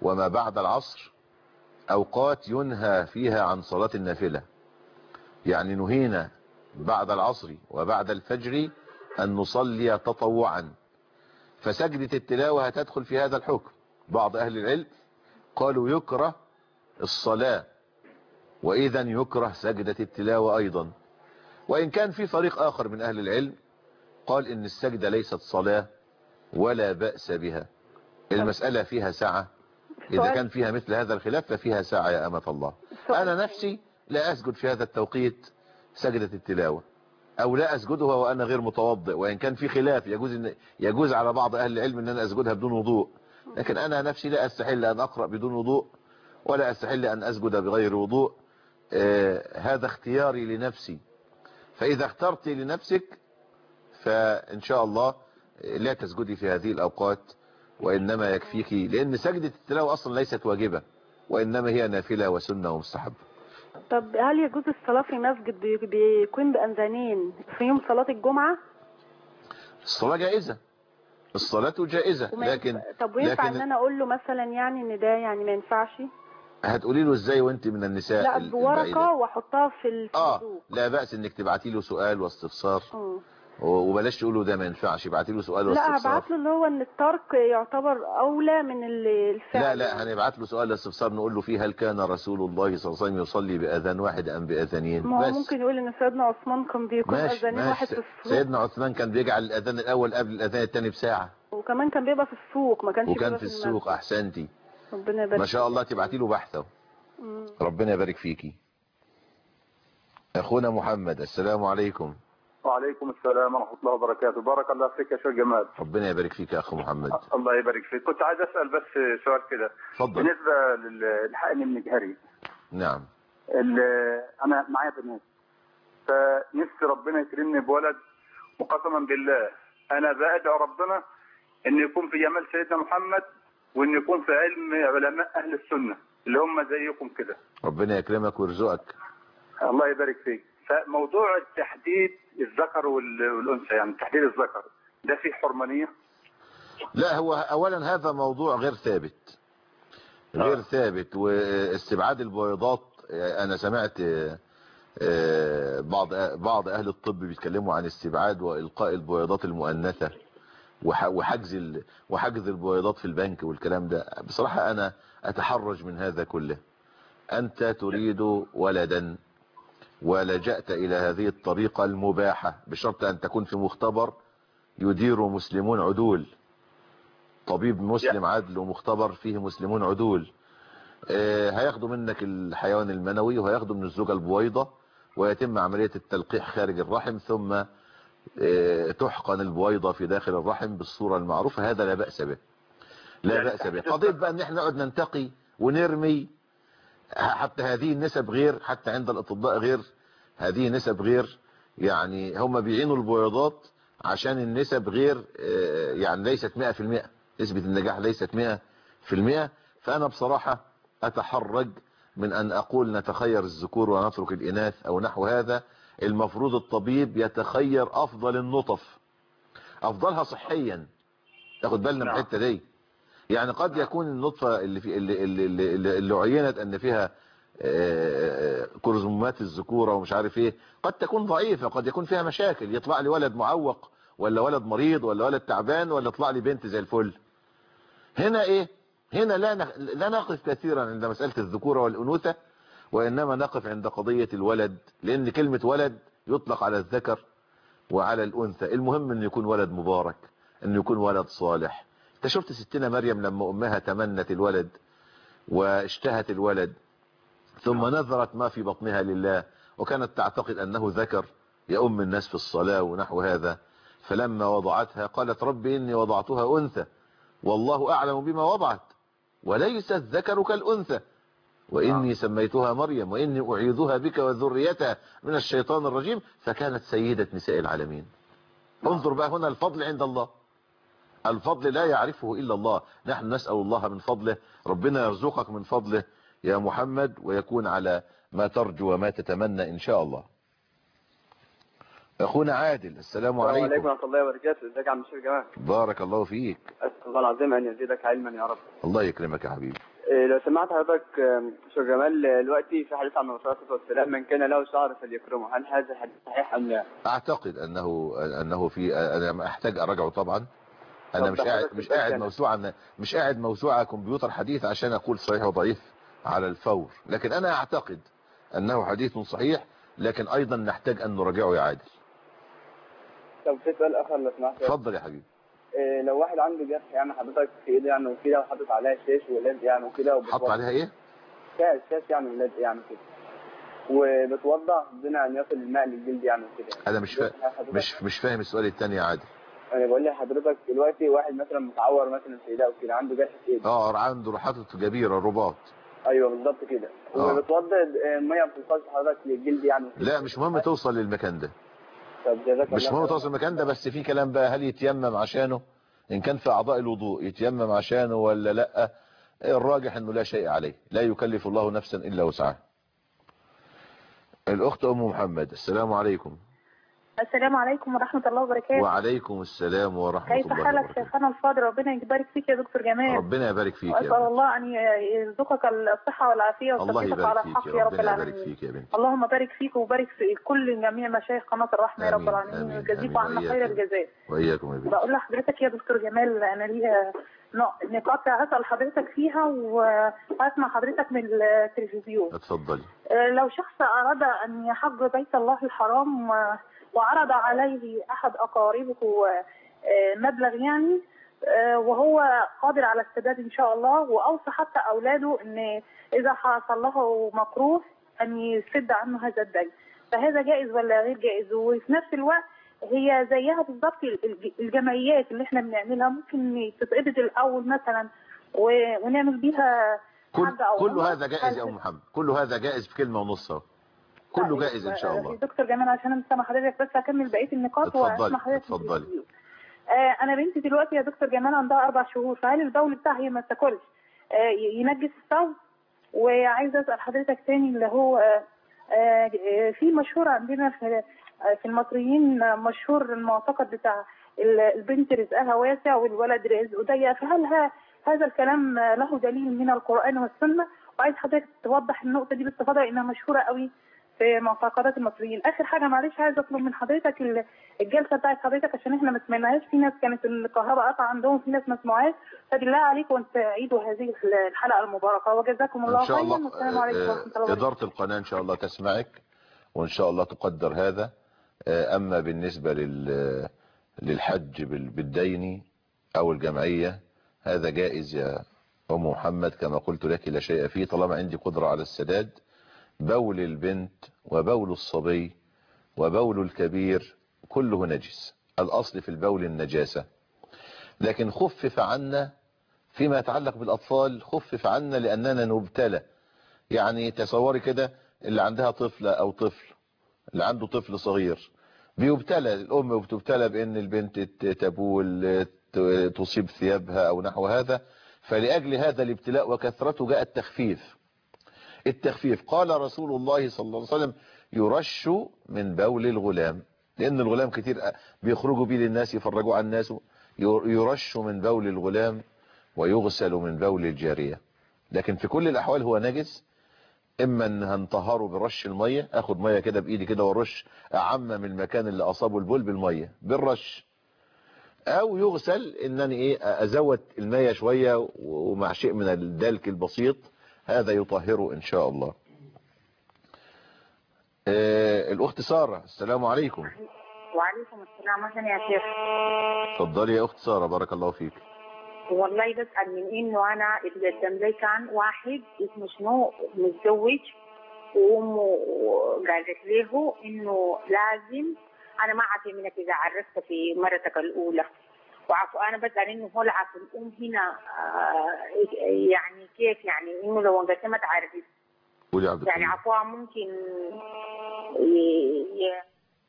وما بعد العصر أوقات ينهى فيها عن صلاة النافلة يعني نهينا بعد العصر وبعد الفجر أن نصلي تطوعا فسجدة التلاوة هتدخل في هذا الحكم بعض أهل العلم قالوا يكره الصلاة وإذا يكره سجدة التلاوة أيضا وإن كان في فريق آخر من أهل العلم قال إن السجدة ليست صلاة ولا بأس بها المسألة فيها ساعة إذا سؤال. كان فيها مثل هذا الخلاف ففيها ساعة يا أمة الله أنا نفسي لا أسجد في هذا التوقيت سجدة التلاوة أو لا أسجدها وأنا غير متوضئ وإن كان في خلاف يجوز إن يجوز على بعض أهل العلم أن أنا أسجدها بدون وضوء لكن أنا نفسي لا أستحل أن أقرأ بدون وضوء ولا أستحل أن أسجد بغير وضوء آه هذا اختياري لنفسي فإذا اخترت لنفسك فإن شاء الله لا تسجدي في هذه الأوقات وإنما يكفيك لأن سجدة التلاوة أصلا ليست واجبة وإنما هي نافلة وسنة ومستحب طب هل يجوز الصلاة في مسجد بي- بيكون بأذانين في يوم صلاة الجمعة الصلاة جائزة الصلاة جائزة وما لكن ينفع- طب وينفع ان لكن انا اقول له مثلا يعني ان ده يعني ما ينفعش هتقولي له ازاي وانت من النساء لا ال- بورقة البعيدة؟ واحطها في اه الصندوق لا بأس انك تبعتي له سؤال واستفسار مم. و- وبلاش تقول ده ما ينفعش ابعتي له سؤال لا واستفسار هبعت له اللي هو ان الترك يعتبر اولى من ال- الفعل لا لا هنبعت له سؤال استفسار نقول له فيه هل كان رسول الله صلى الله عليه وسلم يصلي بأذان واحد أم بأذانين ما هو بس ممكن يقول ان سيدنا عثمان كان بيكون ماشي اذانين واحد في ماشي السوق سيدنا عثمان كان بيجعل الأذان الأول قبل الأذان الثاني بساعة وكمان كان بيبقى في السوق ما كانش وكان بيبقى في المسجد. السوق أحسنتي ربنا يبارك ما شاء الله تبعتي له بحثه مم. ربنا يبارك فيكي أخونا محمد السلام عليكم وعليكم السلام ورحمة الله وبركاته بارك الله فيك يا شيخ جمال ربنا يبارك فيك يا أخو محمد الله يبارك فيك كنت عايز أسأل بس سؤال كده اتفضل بالنسبة للحقن المجهري نعم ال- أنا معايا بنات فنفسي ربنا يكرمني بولد وقسما بالله أنا بدعو ربنا إن يكون في جمال سيدنا محمد وإن يكون في علم علماء أهل السنة اللي هم زيكم كده ربنا يكرمك ويرزقك الله يبارك فيك فموضوع التحديد الذكر وال- والأنثى يعني تحديد الذكر ده فيه حرمانية لا هو أولا هذا موضوع غير ثابت غير ثابت واستبعاد البويضات أنا سمعت آه، آه، بعض بعض أهل الطب بيتكلموا عن استبعاد وإلقاء البويضات المؤنثة وح- وحجز ال- وحجز البويضات في البنك والكلام ده بصراحة أنا أتحرج من هذا كله أنت تريد ولدا ولجأت إلى هذه الطريقة المباحة بشرط أن تكون في مختبر يدير مسلمون عدول طبيب مسلم عدل ومختبر فيه مسلمون عدول آه، هياخدوا منك الحيوان المنوي وهياخدوا من الزوجة البويضة ويتم عملية التلقيح خارج الرحم ثم آه، تحقن البويضة في داخل الرحم بالصورة المعروفة هذا لا بأس به لا بأس به قضية بقى ان احنا نقعد ننتقي ونرمي حتى هذه النسب غير حتى عند الأطباء غير هذه نسب غير يعني هم بيعينوا البويضات عشان النسب غير آه، يعني ليست 100% نسبة النجاح ليست 100% فأنا بصراحة أتحرج من أن أقول نتخير الذكور ونترك الإناث أو نحو هذا المفروض الطبيب يتخير أفضل النطف أفضلها صحيا تاخد بالنا من الحتة دي يعني قد يكون النطفة اللي, في اللي, اللي, اللي, اللي عينت أن فيها آه، كروموسومات الذكورة ومش عارف ايه قد تكون ضعيفة قد يكون فيها مشاكل يطلع لي ولد معوق ولا ولد مريض ولا ولد تعبان ولا يطلع لي بنت زي الفل هنا ايه هنا لا نخ... لا نقف كثيرا عند مسألة الذكورة والأنوثة وإنما نقف عند قضية الولد لأن كلمة ولد يطلق على الذكر وعلى الأنثى المهم أن يكون ولد مبارك أن يكون ولد صالح انت شفت ستنا مريم لما أمها تمنت الولد واشتهت الولد ثم نذرت ما في بطنها لله وكانت تعتقد أنه ذكر يؤم الناس في الصلاة ونحو هذا فلما وضعتها قالت رب إني وضعتها أنثى والله أعلم بما وضعت وليس الذكر كالأنثى وإني سميتها مريم وإني أعيذها بك وذريتها من الشيطان الرجيم فكانت سيدة نساء العالمين انظر بقى هنا الفضل عند الله الفضل لا يعرفه إلا الله نحن نسأل الله من فضله ربنا يرزقك من فضله يا محمد ويكون على ما ترجو وما تتمنى إن شاء الله أخونا عادل السلام السلام عليكم عليكم ورحمة الله وبركاته ازيك يا عم الشيخ جمال بارك الله فيك أسأل الله العظيم أن يزيدك علما يا رب الله يكرمك يا حبيبي إيه، لو سمعت حضرتك آم، شيخ جمال آه، دلوقتي في حديث عن الرسول صلى الله عليه وسلم من كان له شعر فليكرمه هل هذا الحديث صحيح ام لا؟ اعتقد انه انه في انا احتاج اراجعه طبعا انا طب مش ده قاعد حضرتك مش قاعد بتتكلم. موسوعه مش قاعد موسوعه على كمبيوتر حديث عشان اقول صحيح وضعيف على الفور لكن انا اعتقد انه حديث صحيح لكن ايضا نحتاج ان نراجعه يا عادل طب في سؤال اخر لو سمحت اتفضل يا حبيبي إيه، لو واحد عنده جرح يعني حضرتك في ايده يعني وكده وحاطط عليها شاش ولزق يعني وكده حط عليها ايه شاش شاش يعني ولزق يعني كده وبتوضع دون ان يصل الماء للجلد يعني وكده انا مش فا... مش مش فاهم السؤال الثاني يا عادل انا بقول لحضرتك دلوقتي واحد مثلا متعور مثلا في ايده وكده عنده جرح في ايده اه عنده حاطط جبيره رباط ايوه بالظبط كده آه. وبتوضع الميه ما بتوصلش حضرتك للجلد يعني وكده. لا مش مهم توصل للمكان ده طب جزاك مش الله مهم خير. توصل المكان ده بس في كلام بقى هل يتيمم عشانه ان كان في اعضاء الوضوء يتيمم عشانه ولا لا الراجح انه لا شيء عليه لا يكلف الله نفسا الا وسعها الاخت ام محمد السلام عليكم السلام عليكم ورحمة الله وبركاته وعليكم السلام ورحمة كيف الله حالك وبركاته شيخنا الفاضل ربنا يبارك فيك يا دكتور جمال ربنا يبارك فيك يا وأسأل بنت الله أن يرزقك الصحة والعافية الله وتثبيتك على يبارك فيك الحق يا يا رب ربنا يبارك العالمين فيك يا بنت اللهم بارك فيك وبارك في كل جميع مشايخ قناة الرحمة يا رب آمين، العالمين آمين، ويجزيكم آمين، عنا خير وإياكم. الجزاء واياكم يا بنت بقول لحضرتك يا دكتور جمال أنا ليا نق- نقاط هسأل حضرتك فيها وأسمع حضرتك من التلفزيون اتفضلي آه، لو شخص أراد أن يحج بيت الله الحرام آه، وعرض عليه أحد أقاربه آه، مبلغ يعني آه، وهو قادر على السداد إن شاء الله وأوصى حتى أولاده أن إذا حصل له مكروه أن يسد عنه هذا الدين فهذا جائز ولا غير جائز وفي نفس الوقت هي زيها بالظبط الج- الجمعيات اللي احنا بنعملها ممكن تتقبض الأول مثلا و- ونعمل بيها كل حاجة أو كل عمرة. هذا جائز يا ام محمد كل هذا جائز في كلمة ونص اهو كله جائز ان شاء الله دكتور جمال عشان انا سامع حضرتك بس هكمل بقيه النقاط اتفضلي واسمع حضرتك اتفضلي آه انا بنتي دلوقتي يا دكتور جمال عندها اربع شهور فهل البول بتاعها هي ما تاكلش آه ي- ينجس الصوت وعايزه اسال حضرتك تاني اللي هو آه آه في مشهور عندنا في آه، في المصريين آه، مشهور المعتقد بتاع ال- البنت رزقها واسع والولد رزقه ضيق فهل ها هذا الكلام آه، له دليل من القران والسنه وعايز حضرتك توضح النقطه دي باستفاضه لانها مشهوره قوي في معتقدات المصريين اخر حاجه معلش عايزه اطلب من حضرتك ال- الجلسه بتاعت حضرتك عشان احنا ما سمعناهاش في ناس كانت الكهرباء قطع عندهم في ناس ما سمعوهاش فبالله عليكم ان تعيدوا هذه الحلقه المباركه وجزاكم الله ان شاء خيرا الله والسلام عليكم آه، ورحمه الله وبركاته إدارة القناة ان شاء الله تسمعك وان شاء الله تقدر هذا آه، اما بالنسبة لل للحج بال- بالدين او الجمعية هذا جائز يا ام محمد كما قلت لك لا شيء فيه طالما عندي قدرة على السداد بول البنت وبول الصبي وبول الكبير كله نجس الاصل في البول النجاسة لكن خفف عنا فيما يتعلق بالاطفال خفف عنا لاننا نبتلى يعني تصوري كده اللي عندها طفلة او طفل اللي عنده طفل صغير بيبتلى الام بتبتلى بان البنت ت- تبول ت- تصيب ثيابها او نحو هذا فلأجل هذا الابتلاء وكثرته جاء التخفيف التخفيف قال رسول الله صلى الله عليه وسلم يرش من بول الغلام لان الغلام كتير بيخرجوا بيه للناس يفرجوا عن الناس ير- يرش من بول الغلام ويغسل من بول الجارية لكن في كل الاحوال هو نجس اما ان هنطهره برش المية اخد مية كده بايدي كده وارش اعمم المكان اللي اصابه البول بالمية بالرش او يغسل انني ايه ازود المية شوية ومع شيء من الدلك البسيط هذا يطهره ان شاء الله آه الاخت سارة السلام عليكم وعليكم السلام اهلا يا شيخ اتفضلي يا اخت سارة بارك الله فيك والله بسأل من انه انا اتقدم لي كان واحد اسمه شنو متزوج وامه قالت له انه لازم انا ما اعرف منك اذا عرفت في مرتك الاولى وعفوا انا بسأل انه هو العفو الام هنا آه، يعني كيف يعني انه لو انقسمت عرفت قولي يا عبد يعني الكريم عفوها ممكن ي- ي-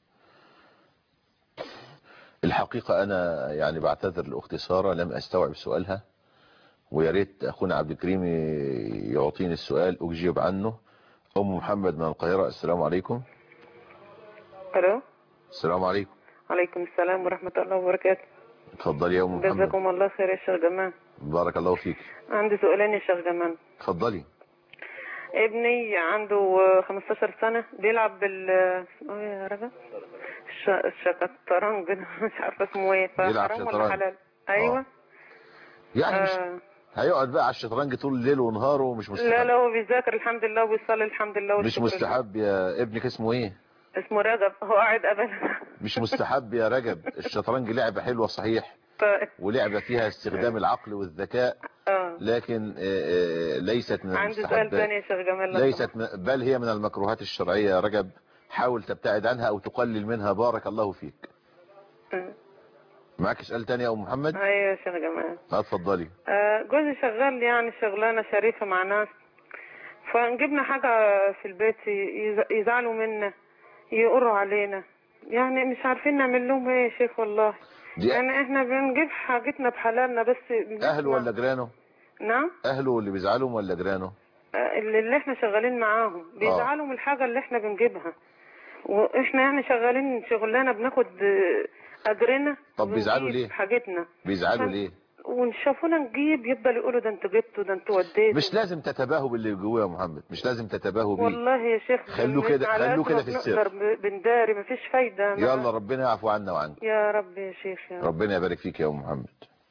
الحقيقة انا يعني بعتذر لاختي سارة لم استوعب سؤالها ويا ريت اخونا عبد الكريم يعطيني السؤال اجيب عنه ام محمد من القاهرة السلام عليكم الو السلام عليكم عليكم السلام ورحمة الله وبركاته اتفضلي يا ام محمد جزاكم الله خير يا شيخ جمال بارك الله فيك عندي سؤالين يا شيخ جمال اتفضلي ابني عنده 15 سنة بيلعب بال اسمه ايه يا رجل الش... الشطرنج مش عارفة اسمه ايه بيلعب فحرام ولا شطرنج. حلال ايوه يعني مش آه. هيقعد بقى على الشطرنج طول الليل ونهاره ومش مستحب لا لا هو بيذاكر الحمد لله وبيصلي الحمد لله مش والشكر لله. مستحب يا ابنك اسمه ايه اسمه رجب هو قاعد ابدا مش مستحب يا رجب الشطرنج لعبة حلوة صحيح طيب. ولعبة فيها استخدام العقل والذكاء اه لكن آه، آه، ليست من عندي سؤال ثاني المستحبات يا شيخ جمال لو ليست من- بل هي من المكروهات الشرعية يا رجب حاول تبتعد عنها او تقلل منها بارك الله فيك آه. معك سؤال تاني يا ام محمد ايوه يا شيخ جمال اتفضلي آه، جوزي شغال يعني شغلانة شريفة مع ناس فنجيبنا حاجة في البيت يز- يزعلوا منا يقروا علينا يعني مش عارفين نعمل لهم ايه يا شيخ والله دي يعني احنا بنجيب حاجتنا بحلالنا بس اهله ولا جيرانه نعم اهله اللي بيزعلهم ولا جيرانه آه، اللي اللي احنا شغالين معاهم بيزعلوا من الحاجة اللي احنا بنجيبها واحنا يعني شغالين شغلانة بناخد آه، اجرنا طب بيزعلوا وبنجيب ليه حاجتنا بيزعلوا ف- ليه ونشافونا نجيب يفضل يقولوا ده انتوا جبتوا ده انتوا وديتوا مش لازم تتباهوا باللي جواه يا محمد مش لازم تتباهوا بيه والله يا شيخ خلوه بن- كده- على خلوه قد كده ما في السر. بنقدر ب- بنداري مفيش فايدة معاه. يلا ربنا يعفو عنا وعنك يا رب يا شيخ يا رب ربنا يبارك فيك يا ام محمد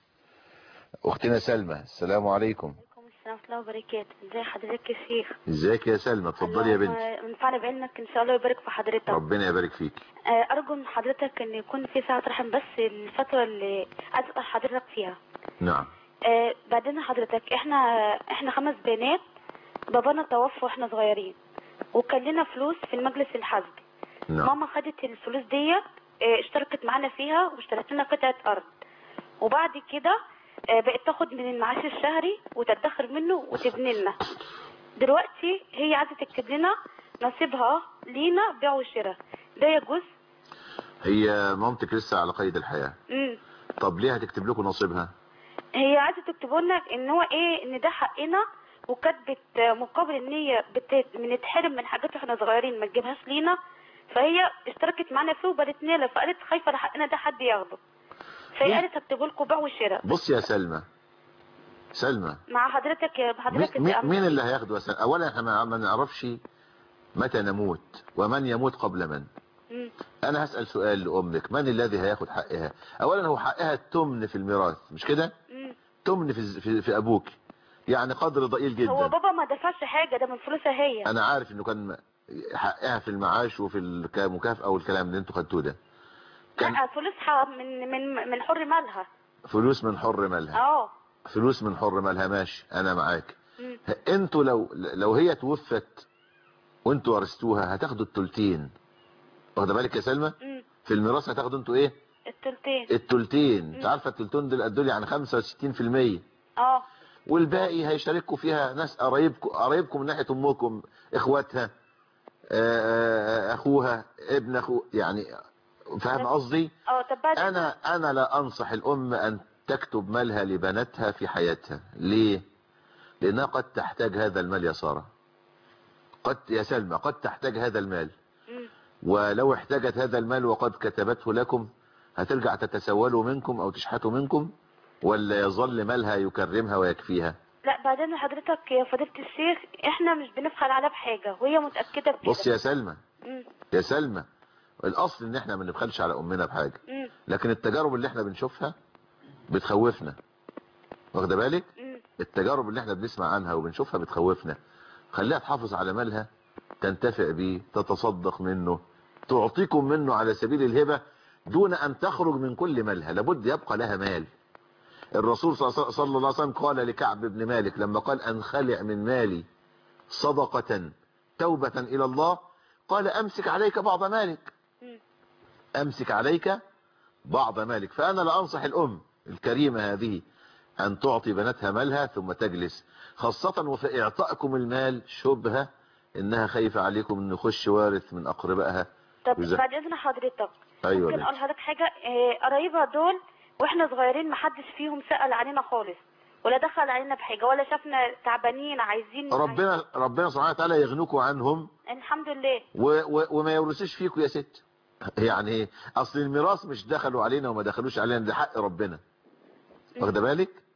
اختنا سلمى السلام عليكم السلام ورحمة الله وبركاته ازي حضرتك يا شيخ ازيك يا سلمى اتفضلي يا بنتي اللهم انفعنا بعلمك ان شاء الله ويبارك في حضرتك ربنا يبارك فيك آه، ارجو من حضرتك ان يكون في ساعة رحم بس الفترة اللي عايز اسال حضرتك فيها نعم آه، بعدين حضرتك احنا احنا خمس بنات بابانا توفى واحنا صغيرين وكان لنا فلوس في المجلس الحزبي نعم ماما خدت الفلوس ديت آه، اشتركت معانا فيها واشترت لنا قطعة ارض وبعد كده آه، بقت تاخد من المعاش الشهري وتدخر منه وتبني لنا دلوقتي هي عايزه تكتب لنا نصيبها لينا بيع وشراء ده يجوز هي مامتك لسه على قيد الحياة مم. طب ليه هتكتب لكم نصيبها هي عايزه تكتبوا لنا ان هو ايه ان ده حقنا وكاتبه مقابل ان هي بت- بنتحرم من حاجات واحنا صغيرين ما تجيبهاش لينا فهي اشتركت معانا فيه وبدتنا لها فقالت خايفه لحقنا ده حد ياخده فهي قالت هكتبه لكم بيع وشراء بص يا سلمى سلمى مع حضرتك يا حضرتك مين, يا مين اللي هياخده يا سلمى اولا احنا ما ما نعرفش متى نموت ومن يموت قبل من مم. انا هسأل سؤال لامك من الذي هياخد حقها اولا هو حقها التمن في الميراث مش كده مم. تمن في, في, في ابوك يعني قدر ضئيل جدا هو بابا ما دفعش حاجه ده من فلوسها هي انا عارف انه كان حقها في المعاش وفي المكافأة والكلام اللي انتوا خدتوه ده كان لا فلوسها من من من حر مالها فلوس من حر مالها اه فلوس من حر مالها ماشي انا معاك مم. انتوا لو لو هي توفت وانتوا ورثتوها هتاخدوا التلتين واخده بالك يا سلمى مم. في الميراث هتاخدوا انتوا ايه التلتين التلتين انت عارفه التلتين دول دول يعني 65% اه والباقي هيشاركوا فيها ناس قرايبكم قرايبكم من ناحيه امكم اخواتها آه، آه، اخوها ابن اخو يعني فاهم قصدي اه طب بعد انا انا لا انصح الام ان تكتب مالها لبناتها في حياتها ليه لانها قد تحتاج هذا المال يا ساره قد يا سلمى قد تحتاج هذا المال مم. ولو احتاجت هذا المال وقد كتبته لكم هترجع تتسولوا منكم او تشحتوا منكم ولا يظل مالها يكرمها ويكفيها لا بعدين حضرتك يا فضيلة الشيخ احنا مش بنبخل عليها بحاجة وهي متأكدة بكده بص يا سلمى مم. يا سلمى الاصل ان احنا ما نبخلش على امنا بحاجه مم. لكن التجارب اللي احنا بنشوفها بتخوفنا واخده بالك مم. التجارب اللي احنا بنسمع عنها وبنشوفها بتخوفنا خليها تحافظ على مالها تنتفع بيه تتصدق منه تعطيكم منه على سبيل الهبة دون ان تخرج من كل مالها لابد يبقى لها مال الرسول صلى صلى الله عليه وسلم قال لكعب بن مالك لما قال انخلع من مالي صدقة توبة الى الله قال امسك عليك بعض مالك مم. امسك عليك بعض مالك فانا لا انصح الام الكريمة هذه ان تعطي بناتها مالها ثم تجلس خاصة وفي اعطائكم المال شبهة انها خايفة عليكم ان يخش وارث من اقربائها طب وإذا- بعد اذن حضرتك ايوه ممكن بنت. اقول لحضرتك حاجة اه، قرايبها دول واحنا صغيرين محدش فيهم سأل علينا خالص ولا دخل علينا بحاجة ولا شافنا تعبانين عايزين ربنا ربنا سبحانه وتعالى يغنيكم عنهم الحمد لله و و وما يورثوش فيكم يا ست يعني ايه اصل الميراث مش دخلوا علينا وما دخلوش علينا ده حق ربنا واخده بالك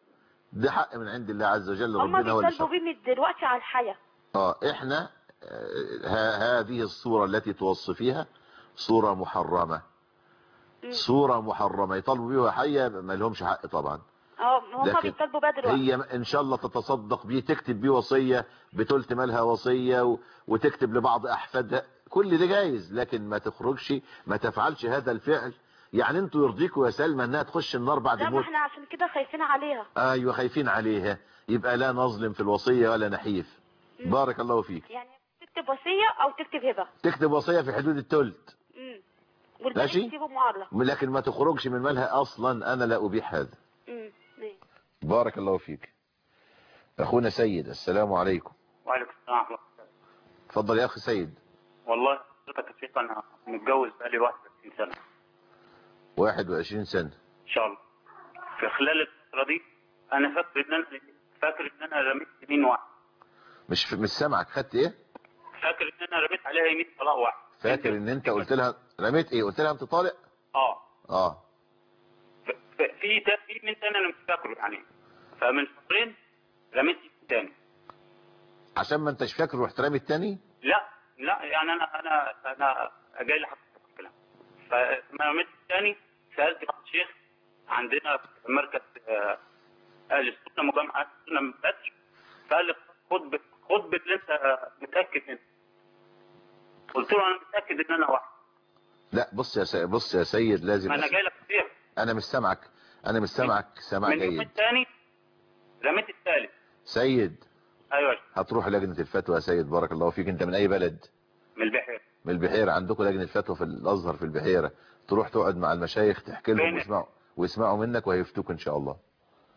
ده حق من عند الله عز وجل هم ربنا هو اللي بيطالبوا بيه من دلوقتي على الحياة اه احنا آه، ه- هذه الصورة التي توصفيها صورة محرمة صورة محرمة يطالبوا بيها حية ما لهمش حق طبعا اه هم لكن بيطالبوا بيها دلوقتي هي ان شاء الله تتصدق بيه تكتب بيه وصية بتلت مالها وصية و- وتكتب لبعض احفادها كل ده جايز لكن ما تخرجش ما تفعلش هذا الفعل يعني انتوا يرضيكوا يا سلمى انها تخش النار بعد لا ما موت احنا عشان كده خايفين عليها ايوه خايفين عليها يبقى لا نظلم في الوصية ولا نحيف بارك الله فيك يعني تكتب وصية او تكتب هبة تكتب وصية في حدود التلت امم والباقي ماشي. تسيبه معلق لكن ما تخرجش من مالها اصلا انا لا ابيح هذا امم ماشي. بارك الله فيك اخونا سيد السلام عليكم وعليكم السلام ورحمة الله اتفضل يا اخي سيد والله حضرتك يا شيخ أنا متجوز بقالي 31 سنة 21 سنة إن شاء الله في خلال الفترة دي أنا فاكر إن أنا فاكر إن أنا رميت يمين واحد مش في مش سامعك خدت ايه فاكر إن أنا رميت عليها يمين طلاق واحد فاكر ان انت قلت لها رميت ايه قلت لها انت طالق أه اه ف- في تا- في من تاني أنا مش فاكره يعني فمن شهرين رميت يمين تاني عشان ما انتش فاكر رحت رامي التاني لا لا يعني أنا أنا أنا جاي لحضرتك الكلام فلما رميت التاني سألت بعض الشيخ عندنا في مركز آه، أهل السنة مجمع أهل السنة من بدر فقال لي خد ب- خد باللي أنت متأكد منه قلت له أنا متأكد إن أنا واحد لا بص يا سيد بص يا سيد لازم ما أنا أسمع. جاي لك كتير انا مش سامعك انا مش سامعك سامع من اليوم جيد الثاني رميت الثالث سيد أيوه يا شيخ، هتروح لجنة الفتوى يا سيد بارك الله فيك انت من اي بلد من البحير من البحيرة عندكم لجنة فتوى في الازهر في البحيرة تروح تقعد مع المشايخ تحكي لهم فين؟ ويسمعوا ويسمعوا منك وهيفتوك ان شاء الله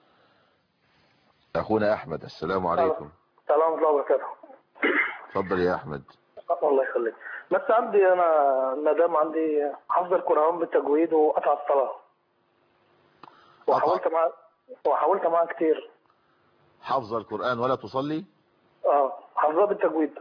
اخونا احمد السلام عليكم السلام ورحمة الله وبركاته اتفضل يا احمد الله يخليك بس عندي انا مدام عندي حفظ القرآن بالتجويد وقطع الصلاة وحاولت معاه وحاولت معاه كتير حافظ القرآن ولا تصلي اه حافظاه بالتجويد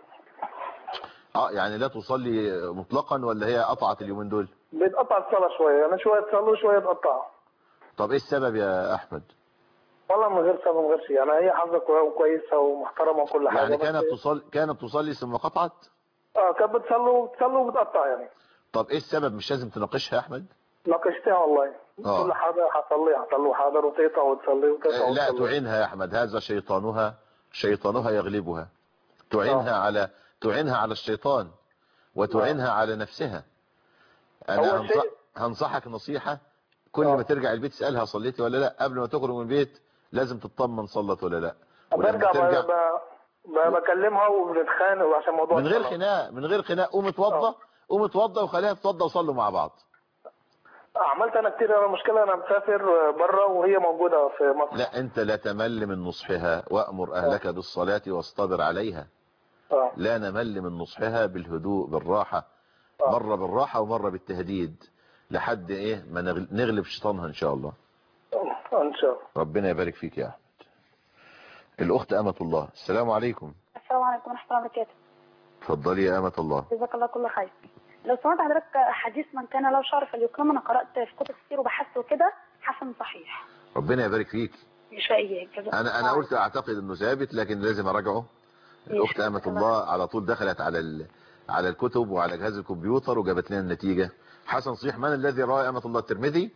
اه يعني لا تصلي مطلقا ولا هي قطعت اليومين دول بيتقطع الصلاة شوية يعني شوية تصلي وشوية تقطع طب ايه السبب يا احمد والله من غير سبب من غير شيء يعني هي حافظة القرآن كويسة ومحترمة وكل حاجة يعني بس- كانت تصلي كانت تصلي ثم قطعت اه كانت بتصلي وبتصلي وبتقطع يعني طب ايه السبب مش لازم تناقشها يا احمد ناقشتها والله آه. كل حاجة هصلي هصلي حاضر وتقطع وتصلي وتقطع آه، لا وتصلي. تعينها يا احمد هذا شيطانها شيطانها يغلبها تعينها على تعينها على الشيطان وتعينها على نفسها انا هو هنصح... شيء- هنصحك نصيحة كل ما ترجع البيت اسألها صليتي ولا لا قبل ما تخرج من البيت لازم تطمن صلت ولا لا ولما برجع ترجع ب- ب- ب- بكلمها وبنتخانق عشان موضوع من غير الصلاة. خناق من غير خناق قوم اتوضى قوم اتوضى وخليها تتوضى وصلوا مع بعض عملت انا كتير انا المشكله انا مسافر بره وهي موجوده في مصر لا انت لا تمل من نصحها وامر اهلك بالصلاة واصطبر عليها آه. لا نمل من نصحها بالهدوء بالراحة مرة بالراحة ومرة بالتهديد لحد ايه ما نغل- نغلب شيطانها ان شاء الله ان شاء الله ربنا يبارك فيك يا احمد الاخت امة الله السلام عليكم السلام عليكم ورحمة الله وبركاته اتفضلي يا امة الله جزاك الله كل خير لو سمعت حضرتك حديث من كان له شعر فليكرم انا قرأت في كتب كتير وبحثت وكده حسن صحيح ربنا يبارك فيك مش اياك جزاك انا الله انا قلت اعتقد انه ثابت لكن لازم اراجعه الاخت امة الله على طول دخلت على ال... على الكتب وعلى جهاز الكمبيوتر وجابت لنا النتيجة حسن صحيح من الذي رأى امة الله الترمذي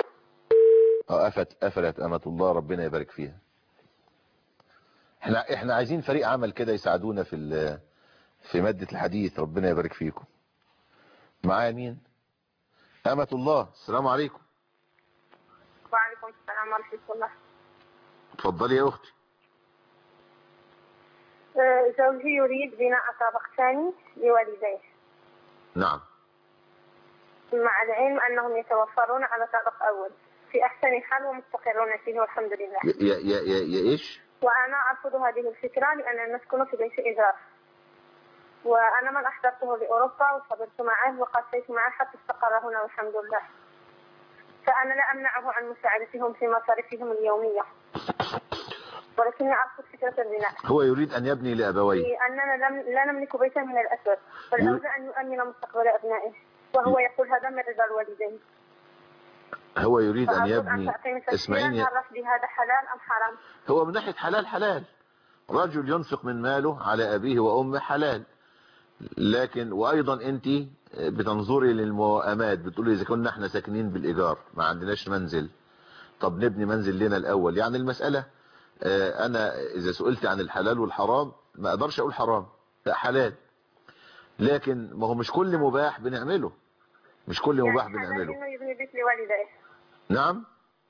اه قفت قفلت امة الله ربنا يبارك فيها احنا احنا عايزين فريق عمل كده يساعدونا في ال... في مادة الحديث ربنا يبارك فيكم معايا مين امة الله السلام عليكم وعليكم السلام ورحمة الله اتفضلي يا اختي آه، زوجي يريد بناء طابق ثاني لوالديه نعم مع العلم أنهم يتوفرون على طابق أول في أحسن حال ومستقرون فيه والحمد لله يا يا يا, يا ايش وأنا أرفض هذه الفكرة لأننا نسكن في بيت إيجار وأنا من أحضرته لأوروبا وصبرت معه وقسيت معه حتى استقر هنا والحمد لله فأنا لا أمنعه عن مساعدتهم في مصاريفهم اليومية ولكني أرفض فكرة البناء هو يريد ان يبني لابويه لأننا لم لا نملك بيتا من الأسود فالأولى أن يؤمن مستقبل أبنائه وهو يقول هذا من رضا الوالدين هو يريد أن فأرجو يبني تعطيني تفسيرا اسمعيني هل رفضي هذا حلال أم حرام؟ هو من ناحية حلال حلال رجل ينفق من ماله على أبيه وأمه حلال لكن وأيضا أنت بتنظري للموائمات بتقولي إذا كنا احنا ساكنين بالإيجار ما عندناش منزل طب نبني منزل لنا الأول يعني المسألة آه، أنا إذا سئلت عن الحلال والحرام ما أقدرش أقول حرام لا حلال لكن ما هو مش كل مباح بنعمله مش كل مباح بنعمله إنه يبني بيت لوالديه نعم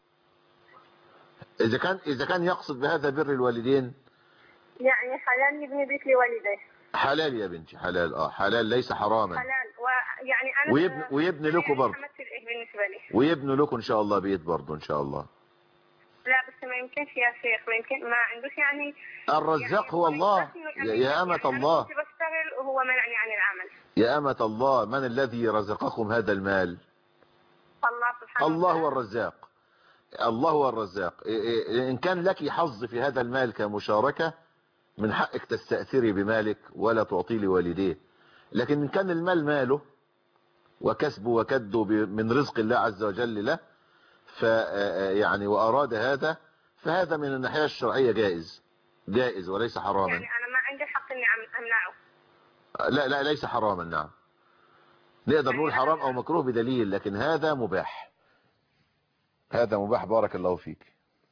إذا كان إذا كان يقصد بهذا بر الوالدين يعني حلال يبني بيت لوالديه حلال يا بنتي حلال اه حلال ليس حراما حلال ويعني أنا ويبني, ويبني لكم برضه أمثل إيه بالنسبة لي؟ ويبنوا لكم ان شاء الله بيت برضه ان شاء الله لا بس ما يمكنش يا شيخ ما يمكن ما عندوش يعني الرزاق هو الله يا- يا أمة الله كنت بشتغل وهو منعني عن العمل يا أمة الله من الذي رزقكم هذا المال الله سبحانه الله هو الرزاق الله هو الرزاق إيه- إيه- إن كان لك حظ في هذا المال كمشاركة من حقك تستأثري بمالك ولا تعطي لوالديه لكن إن كان المال ماله وكسبه وكده ب- من رزق الله عز وجل له ف يعني وأراد هذا فهذا من الناحية الشرعية جائز جائز وليس حراما يعني أنا ما عندي حق إني أم- أمنعه لا لا ليس حراما نعم نقدر نقول حرام او مكروه بدليل لكن هذا مباح هذا مباح بارك الله فيك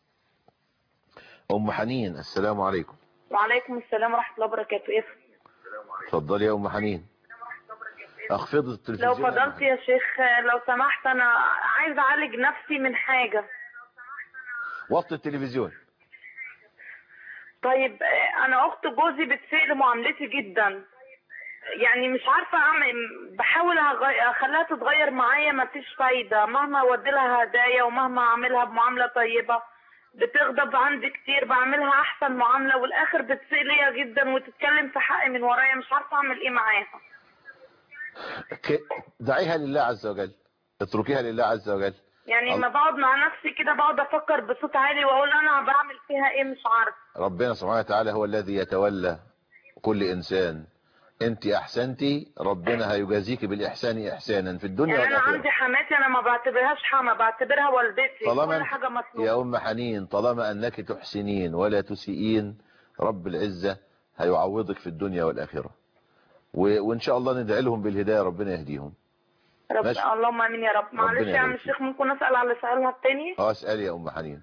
ام حنين السلام عليكم وعليكم السلام ورحمة الله وبركاته إيه اتفضلي يا ام حنين اخفض لو التلفزيون يا أم فضلت يا شيخ لو سمحت أنا عايز أعالج نفسي من حاجة وطي التلفزيون طيب آه، أنا أخت جوزي بتسيء لمعاملتي جدا يعني مش عارفة أعمل بحاول أغي- أخليها تتغير معايا مفيش فايدة مهما أودي لها هدايا ومهما أعملها بمعاملة طيبة بتغضب عندي كتير بعملها أحسن معاملة والآخر بتسيء ليا جدا وتتكلم في حقي من ورايا مش عارفة أعمل إيه معاها ك- دعيها لله عز وجل اتركيها لله عز وجل يعني الله. لما بقعد مع نفسي كده بقعد افكر بصوت عالي واقول انا بعمل فيها ايه مش عارفه ربنا سبحانه وتعالى هو الذي يتولى كل انسان انت احسنتي ربنا هيجازيك بالاحسان احسانا في الدنيا يعني انا والاخره عندي حماتي انا ما بعتبرهاش حما بعتبرها والدتي طالما كل أنت- حاجه مسلوقه يا أم حنين طالما أنك تحسنين ولا تسيئين رب العزة هيعوضك في الدنيا والآخرة و... وإن شاء الله ندعي لهم بالهداية ربنا يهديهم رب ماشي. اللهم امين يا رب معلش يا عم يبارك الشيخ ممكن اسال على سؤالها التاني اه اسألي يا أم حنين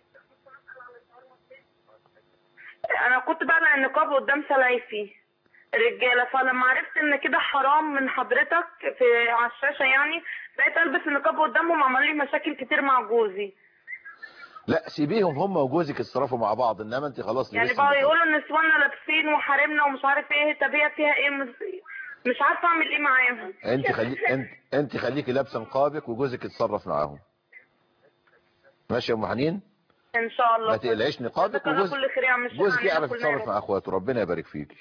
انا كنت بقلع النقاب قدام سلايفي رجاله فلما عرفت ان كده حرام من حضرتك في على الشاشه يعني بقيت البس النقاب قدامهم عمل لي مشاكل كتير مع جوزي لا سيبيهم هم وجوزك اتصرفوا مع بعض إنما أنت خلاص يعني لبستي بقوا النقاب. يقولوا نسواننا لابسين وحارمنا ومش عارف ايه طب هي فيها ايه مش, مش عارفه اعمل ايه معاهم أنت خلي أنت أنت خليكي لابسة نقابك وجوزك يتصرف معاهم ماشي يا أم حنين ان شاء الله ما تقلعيش نقابك جزاك الله وجوز كل خير يا عم الشيخ جوزك علينا يعرف كلنا يتصرف يا مع رب. أخواته ربنا يبارك فيكي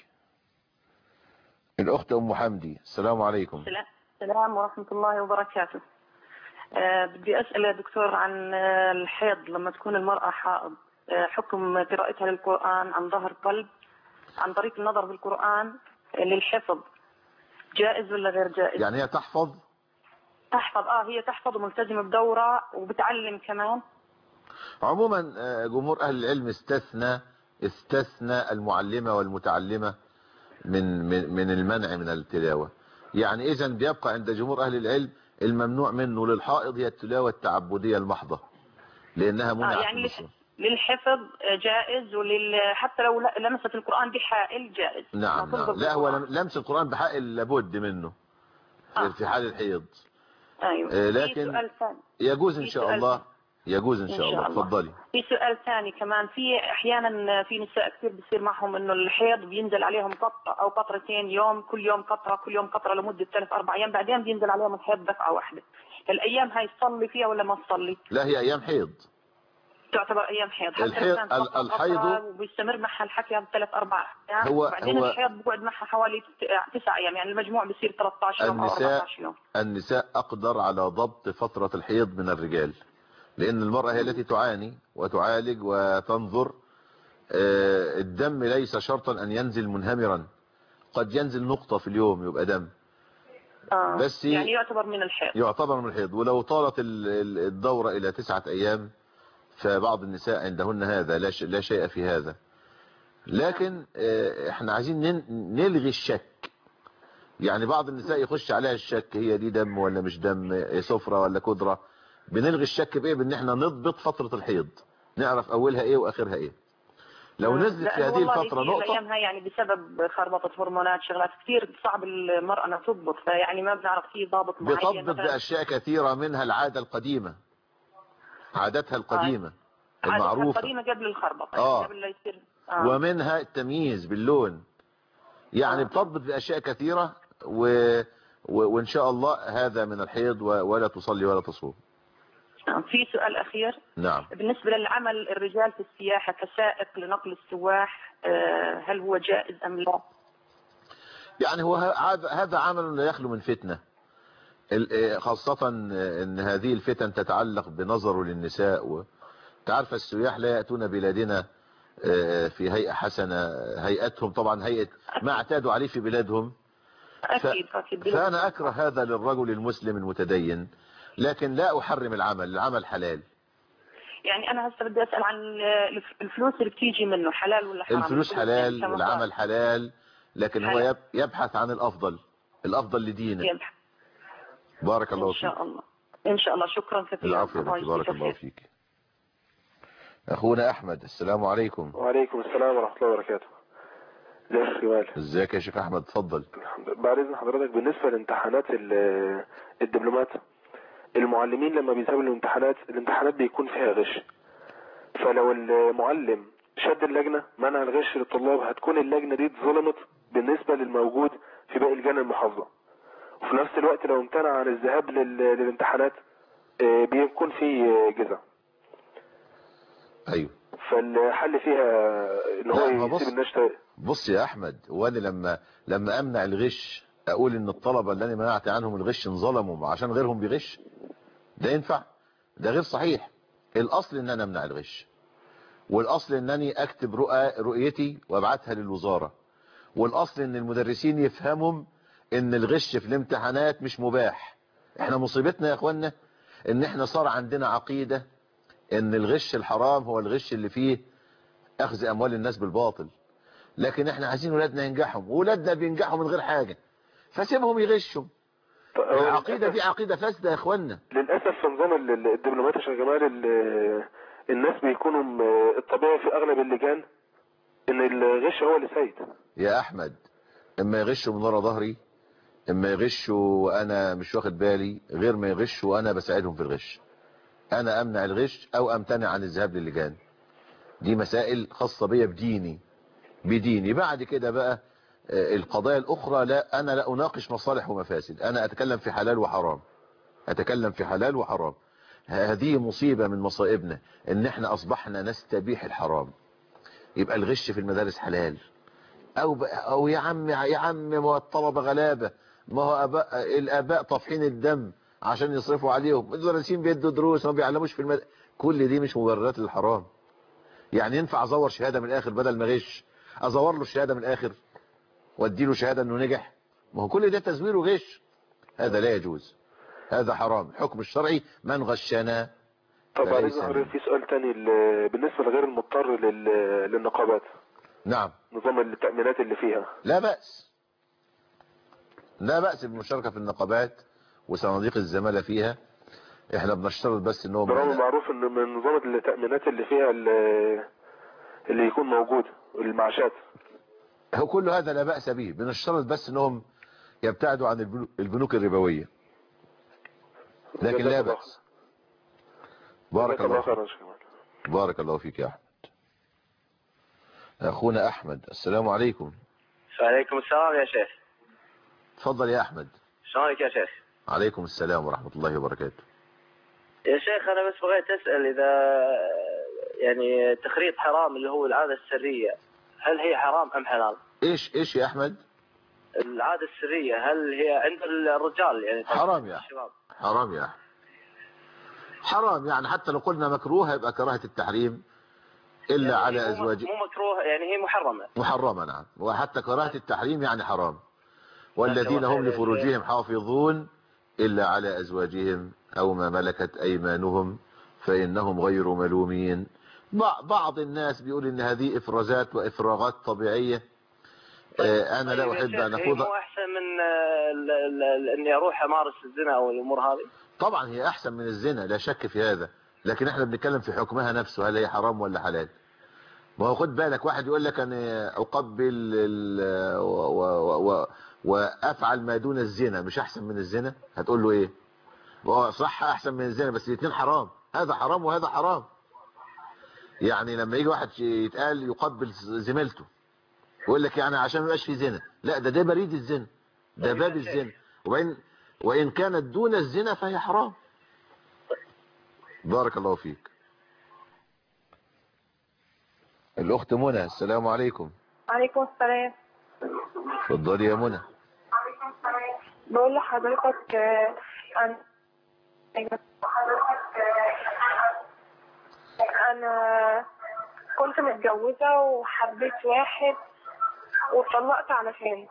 الأخت أم حمدي السلام عليكم السلام ورحمة الله وبركاته آه بدي أسأل يا دكتور عن آه الحيض لما تكون المرأة حائض آه حكم قراءتها للقرآن عن ظهر قلب عن طريق النظر بالقرآن آه للحفظ جائز ولا غير جائز يعني هي تحفظ تحفظ اه هي تحفظ وملتزمة بدورة وبتعلم كمان عموما آه، جمهور أهل العلم استثنى استثنى المعلمة والمتعلمة من من من المنع من التلاوة يعني إذا بيبقى عند جمهور أهل العلم الممنوع منه للحائض هي التلاوة التعبدية المحضة لأنها آه منعت يعني بالصلاة. للح- للحفظ آه، جائز ولل حتى لو ل- لمست القرآن بحائل جائز نعم ما نعم تنظر لا هو بالقرآن. لم- لمس القرآن بحائل لابد منه في- في حال الحيض ايوه آه، في لكن سؤال ثاني يجوز إن في شاء سؤال الله يجوز إن إن شاء شاء الله الله. اتفضلي في سؤال ثاني كمان في احيانا في نساء كثير بصير معهم انه الحيض بينزل عليهم قطره او قطرتين يوم كل يوم قطره كل يوم قطره لمده ثلاث اربع ايام بعدين بينزل عليهم الحيض دفعه واحده الايام هاي تصلي فيها ولا ما تصلي لا هي أيام حيض تعتبر ايام حيض حتى لو الحيض- كانت ال- قطرة الحيض- قطرة وبيستمر معها الحكي بثلاث اربع ايام هو- وبعدين هو- الحيض بقعد معها حوالي تسع ايام يعني المجموع بصير 13 يوم او النساء 14 يوم النساء أقدر على ضبط فترة الحيض من الرجال لأن المرأة هي التي تعاني وتعالج وتنظر آه، الدم ليس شرطا أن ينزل منهمرا قد ينزل نقطة في اليوم يبقى دم آه. بس يعني يعتبر من الحيض يعتبر من الحيض ولو طالت ال- ال- الدورة إلى تسعة أيام فبعض النساء عندهن هذا لا ش- لا شيء في هذا لكن آه، احنا عايزين نن- نلغي الشك يعني بعض النساء يخش عليها الشك هي دي دم ولا مش دم هي صفرة ولا كدرة بنلغي الشك بايه بان احنا نضبط فترة الحيض نعرف اولها ايه واخرها ايه لو نزلت في لأنه هذه والله الفترة في نقطة الايام هاي يعني بسبب خربطه هرمونات شغلات كثير صعب المراه انها تضبط فيعني ما بنعرف في ضابط معين بتضبط مثلاً بأشياء كثيرة منها العادة القديمة عادتها القديمة عادتها المعروفة القديمه قبل الخربطه آه. يعني قبل لا يصير آه. ومنها التمييز باللون يعني بتضبط بأشياء كثيرة و... و... وإن شاء الله هذا من الحيض و... ولا تصلي ولا تصوم آه. في سؤال اخير نعم بالنسبه للعمل الرجال في السياحه كسائق لنقل السواح آه، هل هو جائز ام لا؟ يعني هو ه- هذا هذا عمل لا يخلو من فتنة ال- آه، خاصة آه، ان هذه الفتن تتعلق بنظره للنساء و... تعرف السياح لا يأتون بلادنا آه، في هيئة حسنة هيئتهم طبعا هيئة ما اعتادوا عليه في بلادهم اكيد اكيد فأنا أكره هذا للرجل المسلم المتدين لكن لا أحرم العمل العمل حلال يعني انا هسه بدي اسال عن الف- الفلوس اللي بتيجي منه حلال ولا حرام؟ الفلوس حلال كما والعمل حلال لكن هو حلال. يب- يبحث عن الأفضل الأفضل لدينه يبحث. بارك الله ان فيك شاء الله ان شاء الله شكرا كثيرا العفو يا الله بنتي بارك يجزيك الله خير. فيك أخونا أحمد السلام عليكم وعليكم السلام ورحمة الله وبركاته ازيك يا جمال ازيك يا شيخ أحمد اتفضل بعد اذن حضرتك بالنسبة لامتحانات ال- الدبلومات المعلمين لما بيساووا الامتحانات الامتحانات بيكون فيها غش فلو المعلم شد اللجنة منع الغش للطلاب هتكون اللجنة دي اتظلمت بالنسبة للموجود في باقي لجان المحافظة وفي نفس الوقت لو امتنع عن الذهاب لل- للامتحانات آه، بيكون في آه، جزا أيوه فالحل فيها ان هو لا، ما بص- يسيب الناس ت- بص يا أحمد وأنا لما لما أمنع الغش أقول إن الطلبة اللي أنا منعت عنهم الغش انظلموا عشان غيرهم بيغش ده ينفع ده غير صحيح الأصل إن أنا أمنع الغش والأصل إنني أكتب رؤى رؤيتي وأبعتها للوزارة والأصل إن المدرسين يفهمهم إن الغش في الامتحانات مش مباح إحنا مصيبتنا يا إخوانا إن إحنا صار عندنا عقيدة إن الغش الحرام هو الغش اللي فيه أخذ أموال الناس بالباطل لكن إحنا عايزين ولادنا ينجحوا وولادنا بينجحوا من غير حاجة فسيبهم يغشوا العقيدة دي عقيدة فاسدة يا إخوانا للاسف في نظام ال- ال- الدبلومات يا شيخ جمال ال- الناس بيكونوا م- الطبيعي في اغلب اللجان ان الغش هو اللي سيد يا احمد اما يغشوا من ورا ظهري اما يغشوا وانا مش واخد بالي غير ما يغشوا وانا بساعدهم في الغش انا امنع الغش او امتنع عن الذهاب للجان دي مسائل خاصة بيا بديني بديني بعد كده بقى آه، القضايا الاخرى لا انا لا اناقش مصالح ومفاسد انا اتكلم في حلال وحرام اتكلم في حلال وحرام هذه مصيبة من مصائبنا ان احنا اصبحنا نستبيح الحرام يبقى الغش في المدارس حلال او ب... او يا عم يا عم ما هو الطلبه غلابه ما هو أباء الاباء طافحين الدم عشان يصرفوا عليهم المدرسين بيدوا دروس ما بيعلموش في المد... كل دي مش مبررات للحرام يعني ينفع ازور شهاده من الاخر بدل ما غش ازور له الشهاده من الاخر وادي له شهاده انه نجح ما هو كل ده تزوير وغش هذا لا يجوز هذا حرام الحكم الشرعي من غشنا طب بعد فليس اذن حضرتك في سؤال تاني ل- بالنسبه لغير المضطر لل- للنقابات نعم نظام التامينات اللي فيها لا بأس لا بأس بالمشاركة في النقابات وصناديق الزمالة فيها احنا بنشترط بس ان هو برغم معروف ان من نظام التامينات اللي فيها اللي, اللي يكون موجود المعاشات هو كل هذا لا بأس به بنشترط بس انهم يبتعدوا عن البنو- البنوك الربوية لكن لا بأس بارك الله خيرا فيك يا شيخ جمال. بارك الله فيك يا أحمد أخونا أحمد السلام عليكم وعليكم السلام يا شيخ تفضل يا أحمد شلونك يا شيخ عليكم السلام ورحمة الله وبركاته يا شيخ انا بس بغيت اسال اذا يعني تخريط حرام اللي هو العاده السريه هل هي حرام ام حلال؟ ايش ايش يا أحمد العاده السريه هل هي عند الرجال يعني حرام يا الشباب حرام يا أحمد حرام يعني حتى لو قلنا مكروه يبقى كراهة التحريم إلا على أزواج مو مكروه يعني هي محرمه محرمة نعم وحتى كراهة التحريم يعني حرام والذين الله هم خير يا لفروجهم حافظون إلا على أزواجهم أو ما ملكت أيمانهم فإنهم غير ملومين بع- بعض الناس بيقول إن هذه إفرازات وإفراغات طبيعية آه، أنا لا طيب يا أحب شيخ، أن هي أخوض مو احسن من آه، ال- ال- ال- اني اروح امارس الزنا او الامور هذه طبعا هي أحسن من الزنا لا شك في هذا لكن احنا بنتكلم في حكمها نفسه هل هي حرام ولا حلال ما هو خد بالك واحد يقول لك أنا أقبل ال- و- و- و- وأفعل ما دون الزنا مش أحسن من الزنا هتقول له إيه هو صح أحسن من الزنا بس الاثنين حرام هذا حرام وهذا حرام يعني لما يجي واحد يتقال يقبل زميلته يقول لك يعني عشان ما يبقاش في زنا لا ده ده بريد الزنا ده باب الزنا وبعدين وإن كانت دون الزنا فهي حرام بارك الله فيك الأخت منى السلام عليكم عليكم السلام اتفضلي يا منى بقول لحضرتك آه، أنا أنا كنت متجوزة وحبيت واحد واتطلقت علشانه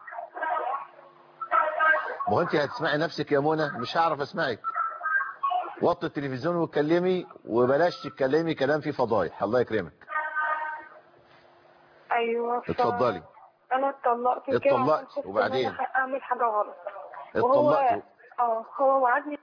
ما هو انت هتسمعي نفسك يا منى مش هعرف اسمعك وطي التلفزيون واتكلمي وبلاش تتكلمي كلام فيه فضايح الله يكرمك أيوة ف- اتفضلي أنا اتطلقت كده اتطلقت، عشان خفت إن وبعدين؟ أنا أعمل حاجة غلط وهو اتطلقت اه هو وعدني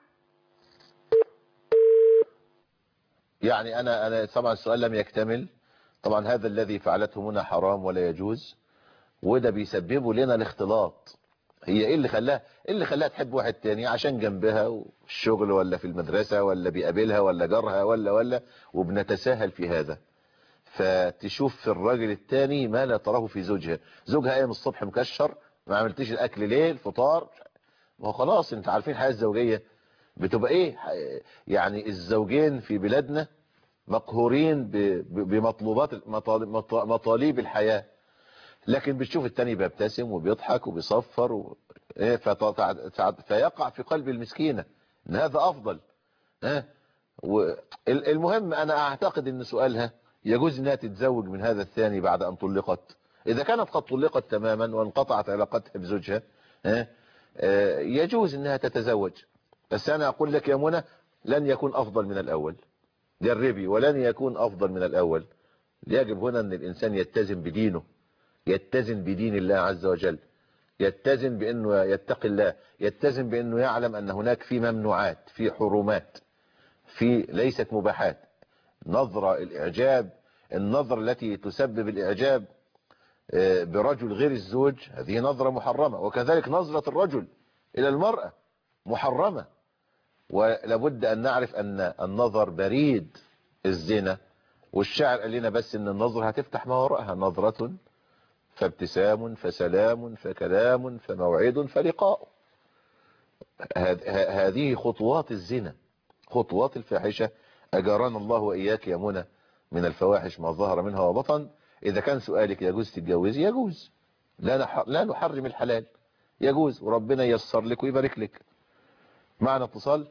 يعني انا انا طبعا السؤال لم يكتمل طبعا هذا الذي فعلته منى حرام ولا يجوز وده بيسببه لنا الاختلاط هي ايه اللي خلاها ايه اللي خلاها تحب واحد تاني عشان جنبها والشغل ولا في المدرسة ولا بيقابلها ولا جارها ولا ولا وبنتساهل في هذا فتشوف في الراجل التاني ما لا تراه في زوجها زوجها قايم الصبح مكشر ما عملتيش الاكل ليه الفطار ما هو خلاص انت عارفين الحياة الزوجية بتبقى ايه يعني الزوجين في بلادنا مقهورين ب- ب- بمطلوبات مطالب, مطالب الحياة لكن بتشوف التاني بيبتسم وبيضحك وبيصفر و... إيه فتع- تع- فيقع في قلب المسكينة ان هذا افضل ها و- ال- المهم انا اعتقد ان سؤالها يجوز انها تتزوج من هذا الثاني بعد ان طلقت اذا كانت قد طلقت تماما وانقطعت علاقتها بزوجها ها آه، يجوز انها تتزوج بس انا اقول لك يا منى لن يكون افضل من الاول جربي ولن يكون افضل من الاول يجب هنا ان الانسان يتزن بدينه يتزن بدين الله عز وجل يتزن بانه يتقي الله يتزن بانه يعلم ان هناك في ممنوعات في حرمات في ليست مباحات نظرة الاعجاب النظرة التي تسبب الاعجاب آه، برجل غير الزوج هذه نظرة محرمة وكذلك نظرة الرجل الى المرأة محرمة ولابد ان نعرف ان النظر بريد الزنا والشاعر قال لنا بس ان النظر هتفتح ما وراءها نظرة فابتسام فسلام فكلام فموعد فلقاء هذ- ه- هذه خطوات الزنا خطوات الفاحشة أجارنا الله وإياك يا منى من الفواحش ما ظهر منها وبطن إذا كان سؤالك يجوز تتجوزي يجوز لا, نح... لا نحرم الحلال يجوز وربنا ييسر لك ويبارك لك معنا اتصال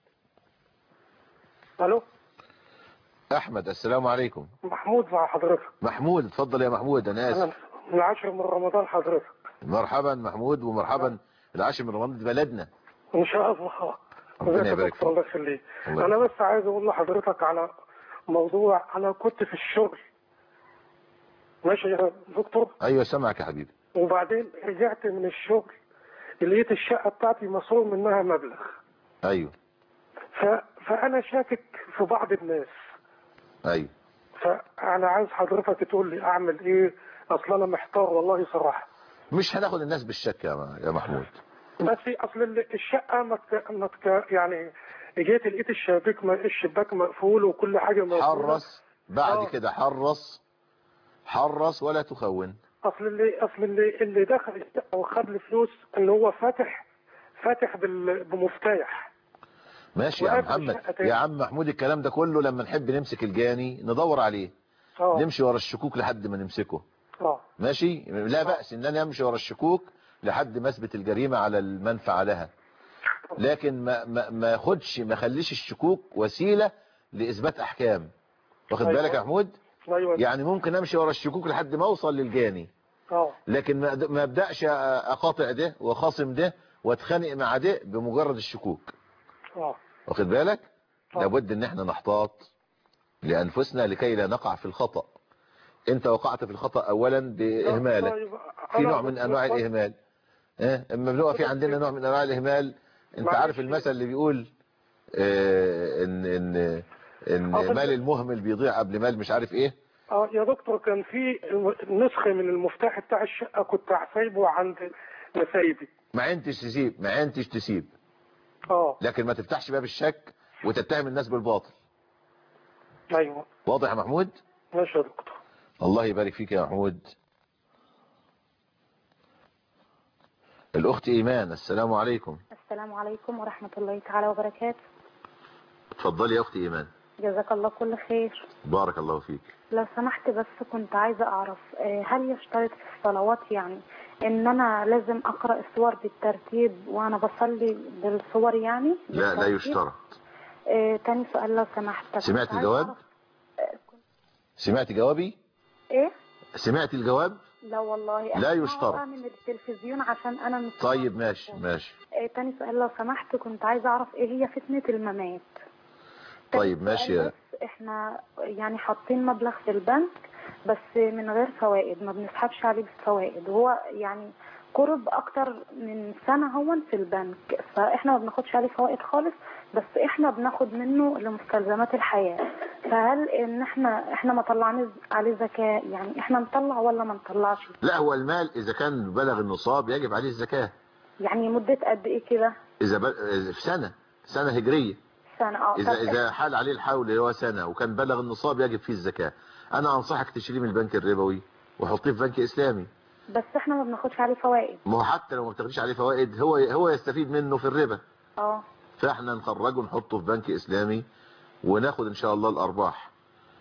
الو أحمد السلام عليكم محمود مع حضرتك محمود اتفضل يا محمود أنا انا آسف من العاشر من رمضان حضرتك مرحبا محمود ومرحبا العاشر من رمضان دي بلدنا ان شاء الله ربنا ازيك يا يبارك دكتور الله يخليك الله انا بس عايز اقول لحضرتك على موضوع انا كنت في الشغل ماشي يا دكتور أيوة سمعك يا حبيبي وبعدين رجعت من الشغل لقيت الشقه بتاعتي مسروق منها مبلغ أيوة ف... فانا شاكك في بعض الناس أيوة فانا عايز حضرتك تقول لي اعمل ايه اصل انا محتار والله صراحه مش هناخد الناس بالشك يا يا محمود بس اصل ال- الشقه ما ت- ما ت- يعني جيت لقيت الشباك م- الشباك مقفول وكل حاجه مقفوله حرص بعد آه. كده حرص حرص ولا تخون اصل اللي اصل اللي اللي دخل الشقه وخد لي فلوس ان هو فاتح فاتح بال- بمفتاح ماشي يا عم وقافل محمد الشقة تاني. يا عم محمود الكلام ده كله لما نحب نمسك الجاني ندور عليه اه نمشي ورا الشكوك لحد ما نمسكه اه ماشي لا بأس ان انا امشي ورا الشكوك لحد ما اثبت الجريمة على المن فعلها لكن ما ما ما اخدش ما اخليش الشكوك وسيلة لاثبات احكام واخد أيوة. بالك يا محمود ايوه يعني ممكن امشي ورا الشكوك لحد ما اوصل للجاني اه لكن ما ما ابداش اقاطع ده وخاصم ده واتخانق مع ده بمجرد الشكوك اه واخد بالك لابد ان احنا نحتاط لانفسنا لكي لا نقع في الخطأ انت وقعت في الخطأ اولا باهمالك طيب، في أنا نوع من انواع بفضل- الاهمال اه اما بنبقى في عندنا نوع من انواع الاهمال انت معلش. عارف المثل اللي بيقول اه ان ان ان أصل- مال المهمل بيضيع قبل مال مش عارف ايه اه يا دكتور كان في نسخة من المفتاح بتاع الشقة كنت سايبه عند نسايبي ما انتش تسيب ما انتش تسيب اه لكن ما تفتحش باب الشك وتتهم الناس بالباطل ايوه واضح يا محمود ماشي يا دكتور الله يبارك فيك يا محمود الأخت إيمان السلام عليكم السلام عليكم ورحمة الله تعالى وبركاته اتفضلي يا أخت إيمان جزاك الله كل خير بارك الله فيك لو سمحت بس كنت عايزة أعرف آه، هل يشترط في الصلوات يعني إن أنا لازم أقرأ السور بالترتيب وأنا بصلي بالصور يعني لا لا بالترتيب؟ يشترط آه، تاني سؤال لو سمحت كنت سمعت عايزة الجواب أعرف- سمعت جوابي إيه؟ سمعت الجواب لا والله لا أنا يشترط. بقرأ من التلفزيون عشان أنا مش طيب ماشي ماشي آه، تاني سؤال لو سمحت كنت عايزة أعرف إيه هي فتنة الممات طيب ماشي يا- بس احنا يعني حاطين مبلغ في البنك بس من غير فوائد ما بنسحبش عليه بالفوائد وهو يعني قرب اكتر من سنة هون في البنك فاحنا ما بناخدش عليه فوائد خالص بس احنا بناخد منه لمستلزمات الحياة فهل ان احنا احنا ما طلعناش عليه زكاة يعني احنا نطلع ولا ما نطلعش لا هو المال إذا كان بلغ النصاب يجب عليه الزكاة يعني مدة قد ايه كده إذا بل... في سنة سنة هجرية سنة اه إذا طب إذا حال عليه الحول اللي هو سنة وكان بلغ النصاب يجب فيه الزكاة أنا أنصحك تشتريه من البنك الربوي وحطيه في بنك إسلامي بس احنا ما بناخدش عليه فوائد ما هو حتى لو ما بتاخديش عليه فوائد هو هو يستفيد منه في الربا اه فاحنا نخرجه نحطه في بنك اسلامي وناخد ان شاء الله الارباح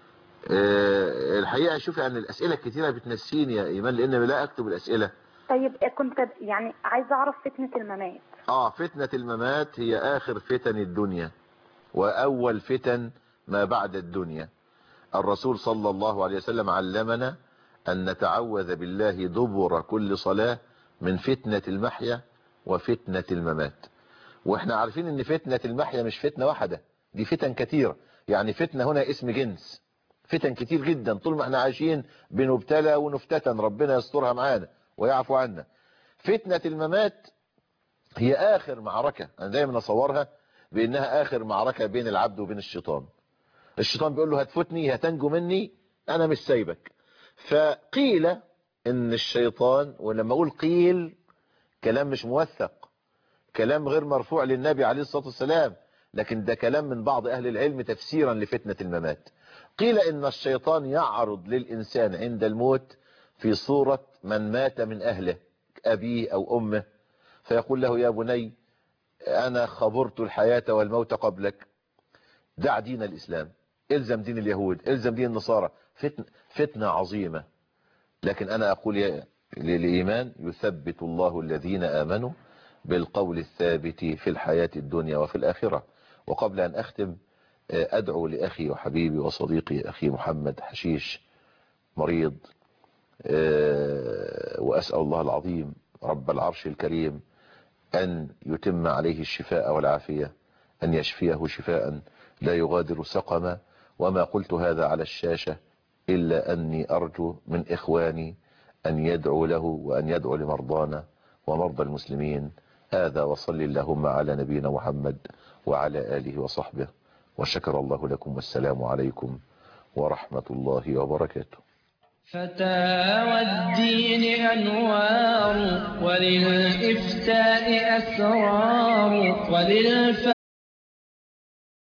آه، الحقيقه شوف يعني الاسئله الكتيره بتنسيني يا ايمان لان لا اكتب الاسئله طيب كنت يعني عايزة اعرف فتنة الممات اه فتنه الممات هي اخر فتن الدنيا واول فتن ما بعد الدنيا الرسول صلى الله عليه وسلم علمنا ان نتعوذ بالله دبر كل صلاه من فتنه المحيا وفتنه الممات واحنا عارفين ان فتنة المحيا مش فتنة واحدة دي فتن كتيرة يعني فتنة هنا اسم جنس فتن كتير جدا طول ما احنا عايشين بنبتلى ونفتتن ربنا يسترها معانا ويعفو عنا فتنة الممات هي اخر معركة انا دايما اصورها بانها اخر معركة بين العبد وبين الشيطان الشيطان بيقول له هتفوتني هتنجو مني انا مش سايبك فقيل ان الشيطان ولما اقول قيل كلام مش موثق كلام غير مرفوع للنبي عليه الصلاة والسلام لكن ده كلام من بعض أهل العلم تفسيرا لفتنة الممات قيل إن الشيطان يعرض للإنسان عند الموت في صورة من مات من أهله أبيه أو أمه فيقول له يا بني أنا خبرت الحياة والموت قبلك دع دين الإسلام الزم دين اليهود الزم دين النصارى فتن فتنة عظيمة لكن أنا أقول يا للإيمان يثبت الله الذين آمنوا بالقول الثابت في الحياة الدنيا وفي الآخرة وقبل أن أختم أدعو لأخي وحبيبي وصديقي أخي محمد حشيش مريض وأسأل الله العظيم رب العرش الكريم أن يتم عليه الشفاء والعافية أن يشفيه شفاء لا يغادر سقما وما قلت هذا على الشاشة إلا أني أرجو من إخواني أن يدعو له وأن يدعو لمرضانا ومرضى المسلمين هذا وصل اللهم على نبينا محمد وعلى آله وصحبه وشكر الله لكم والسلام عليكم ورحمة الله وبركاته فتاوى الدين أنوار وللإفتاء أسرار وللف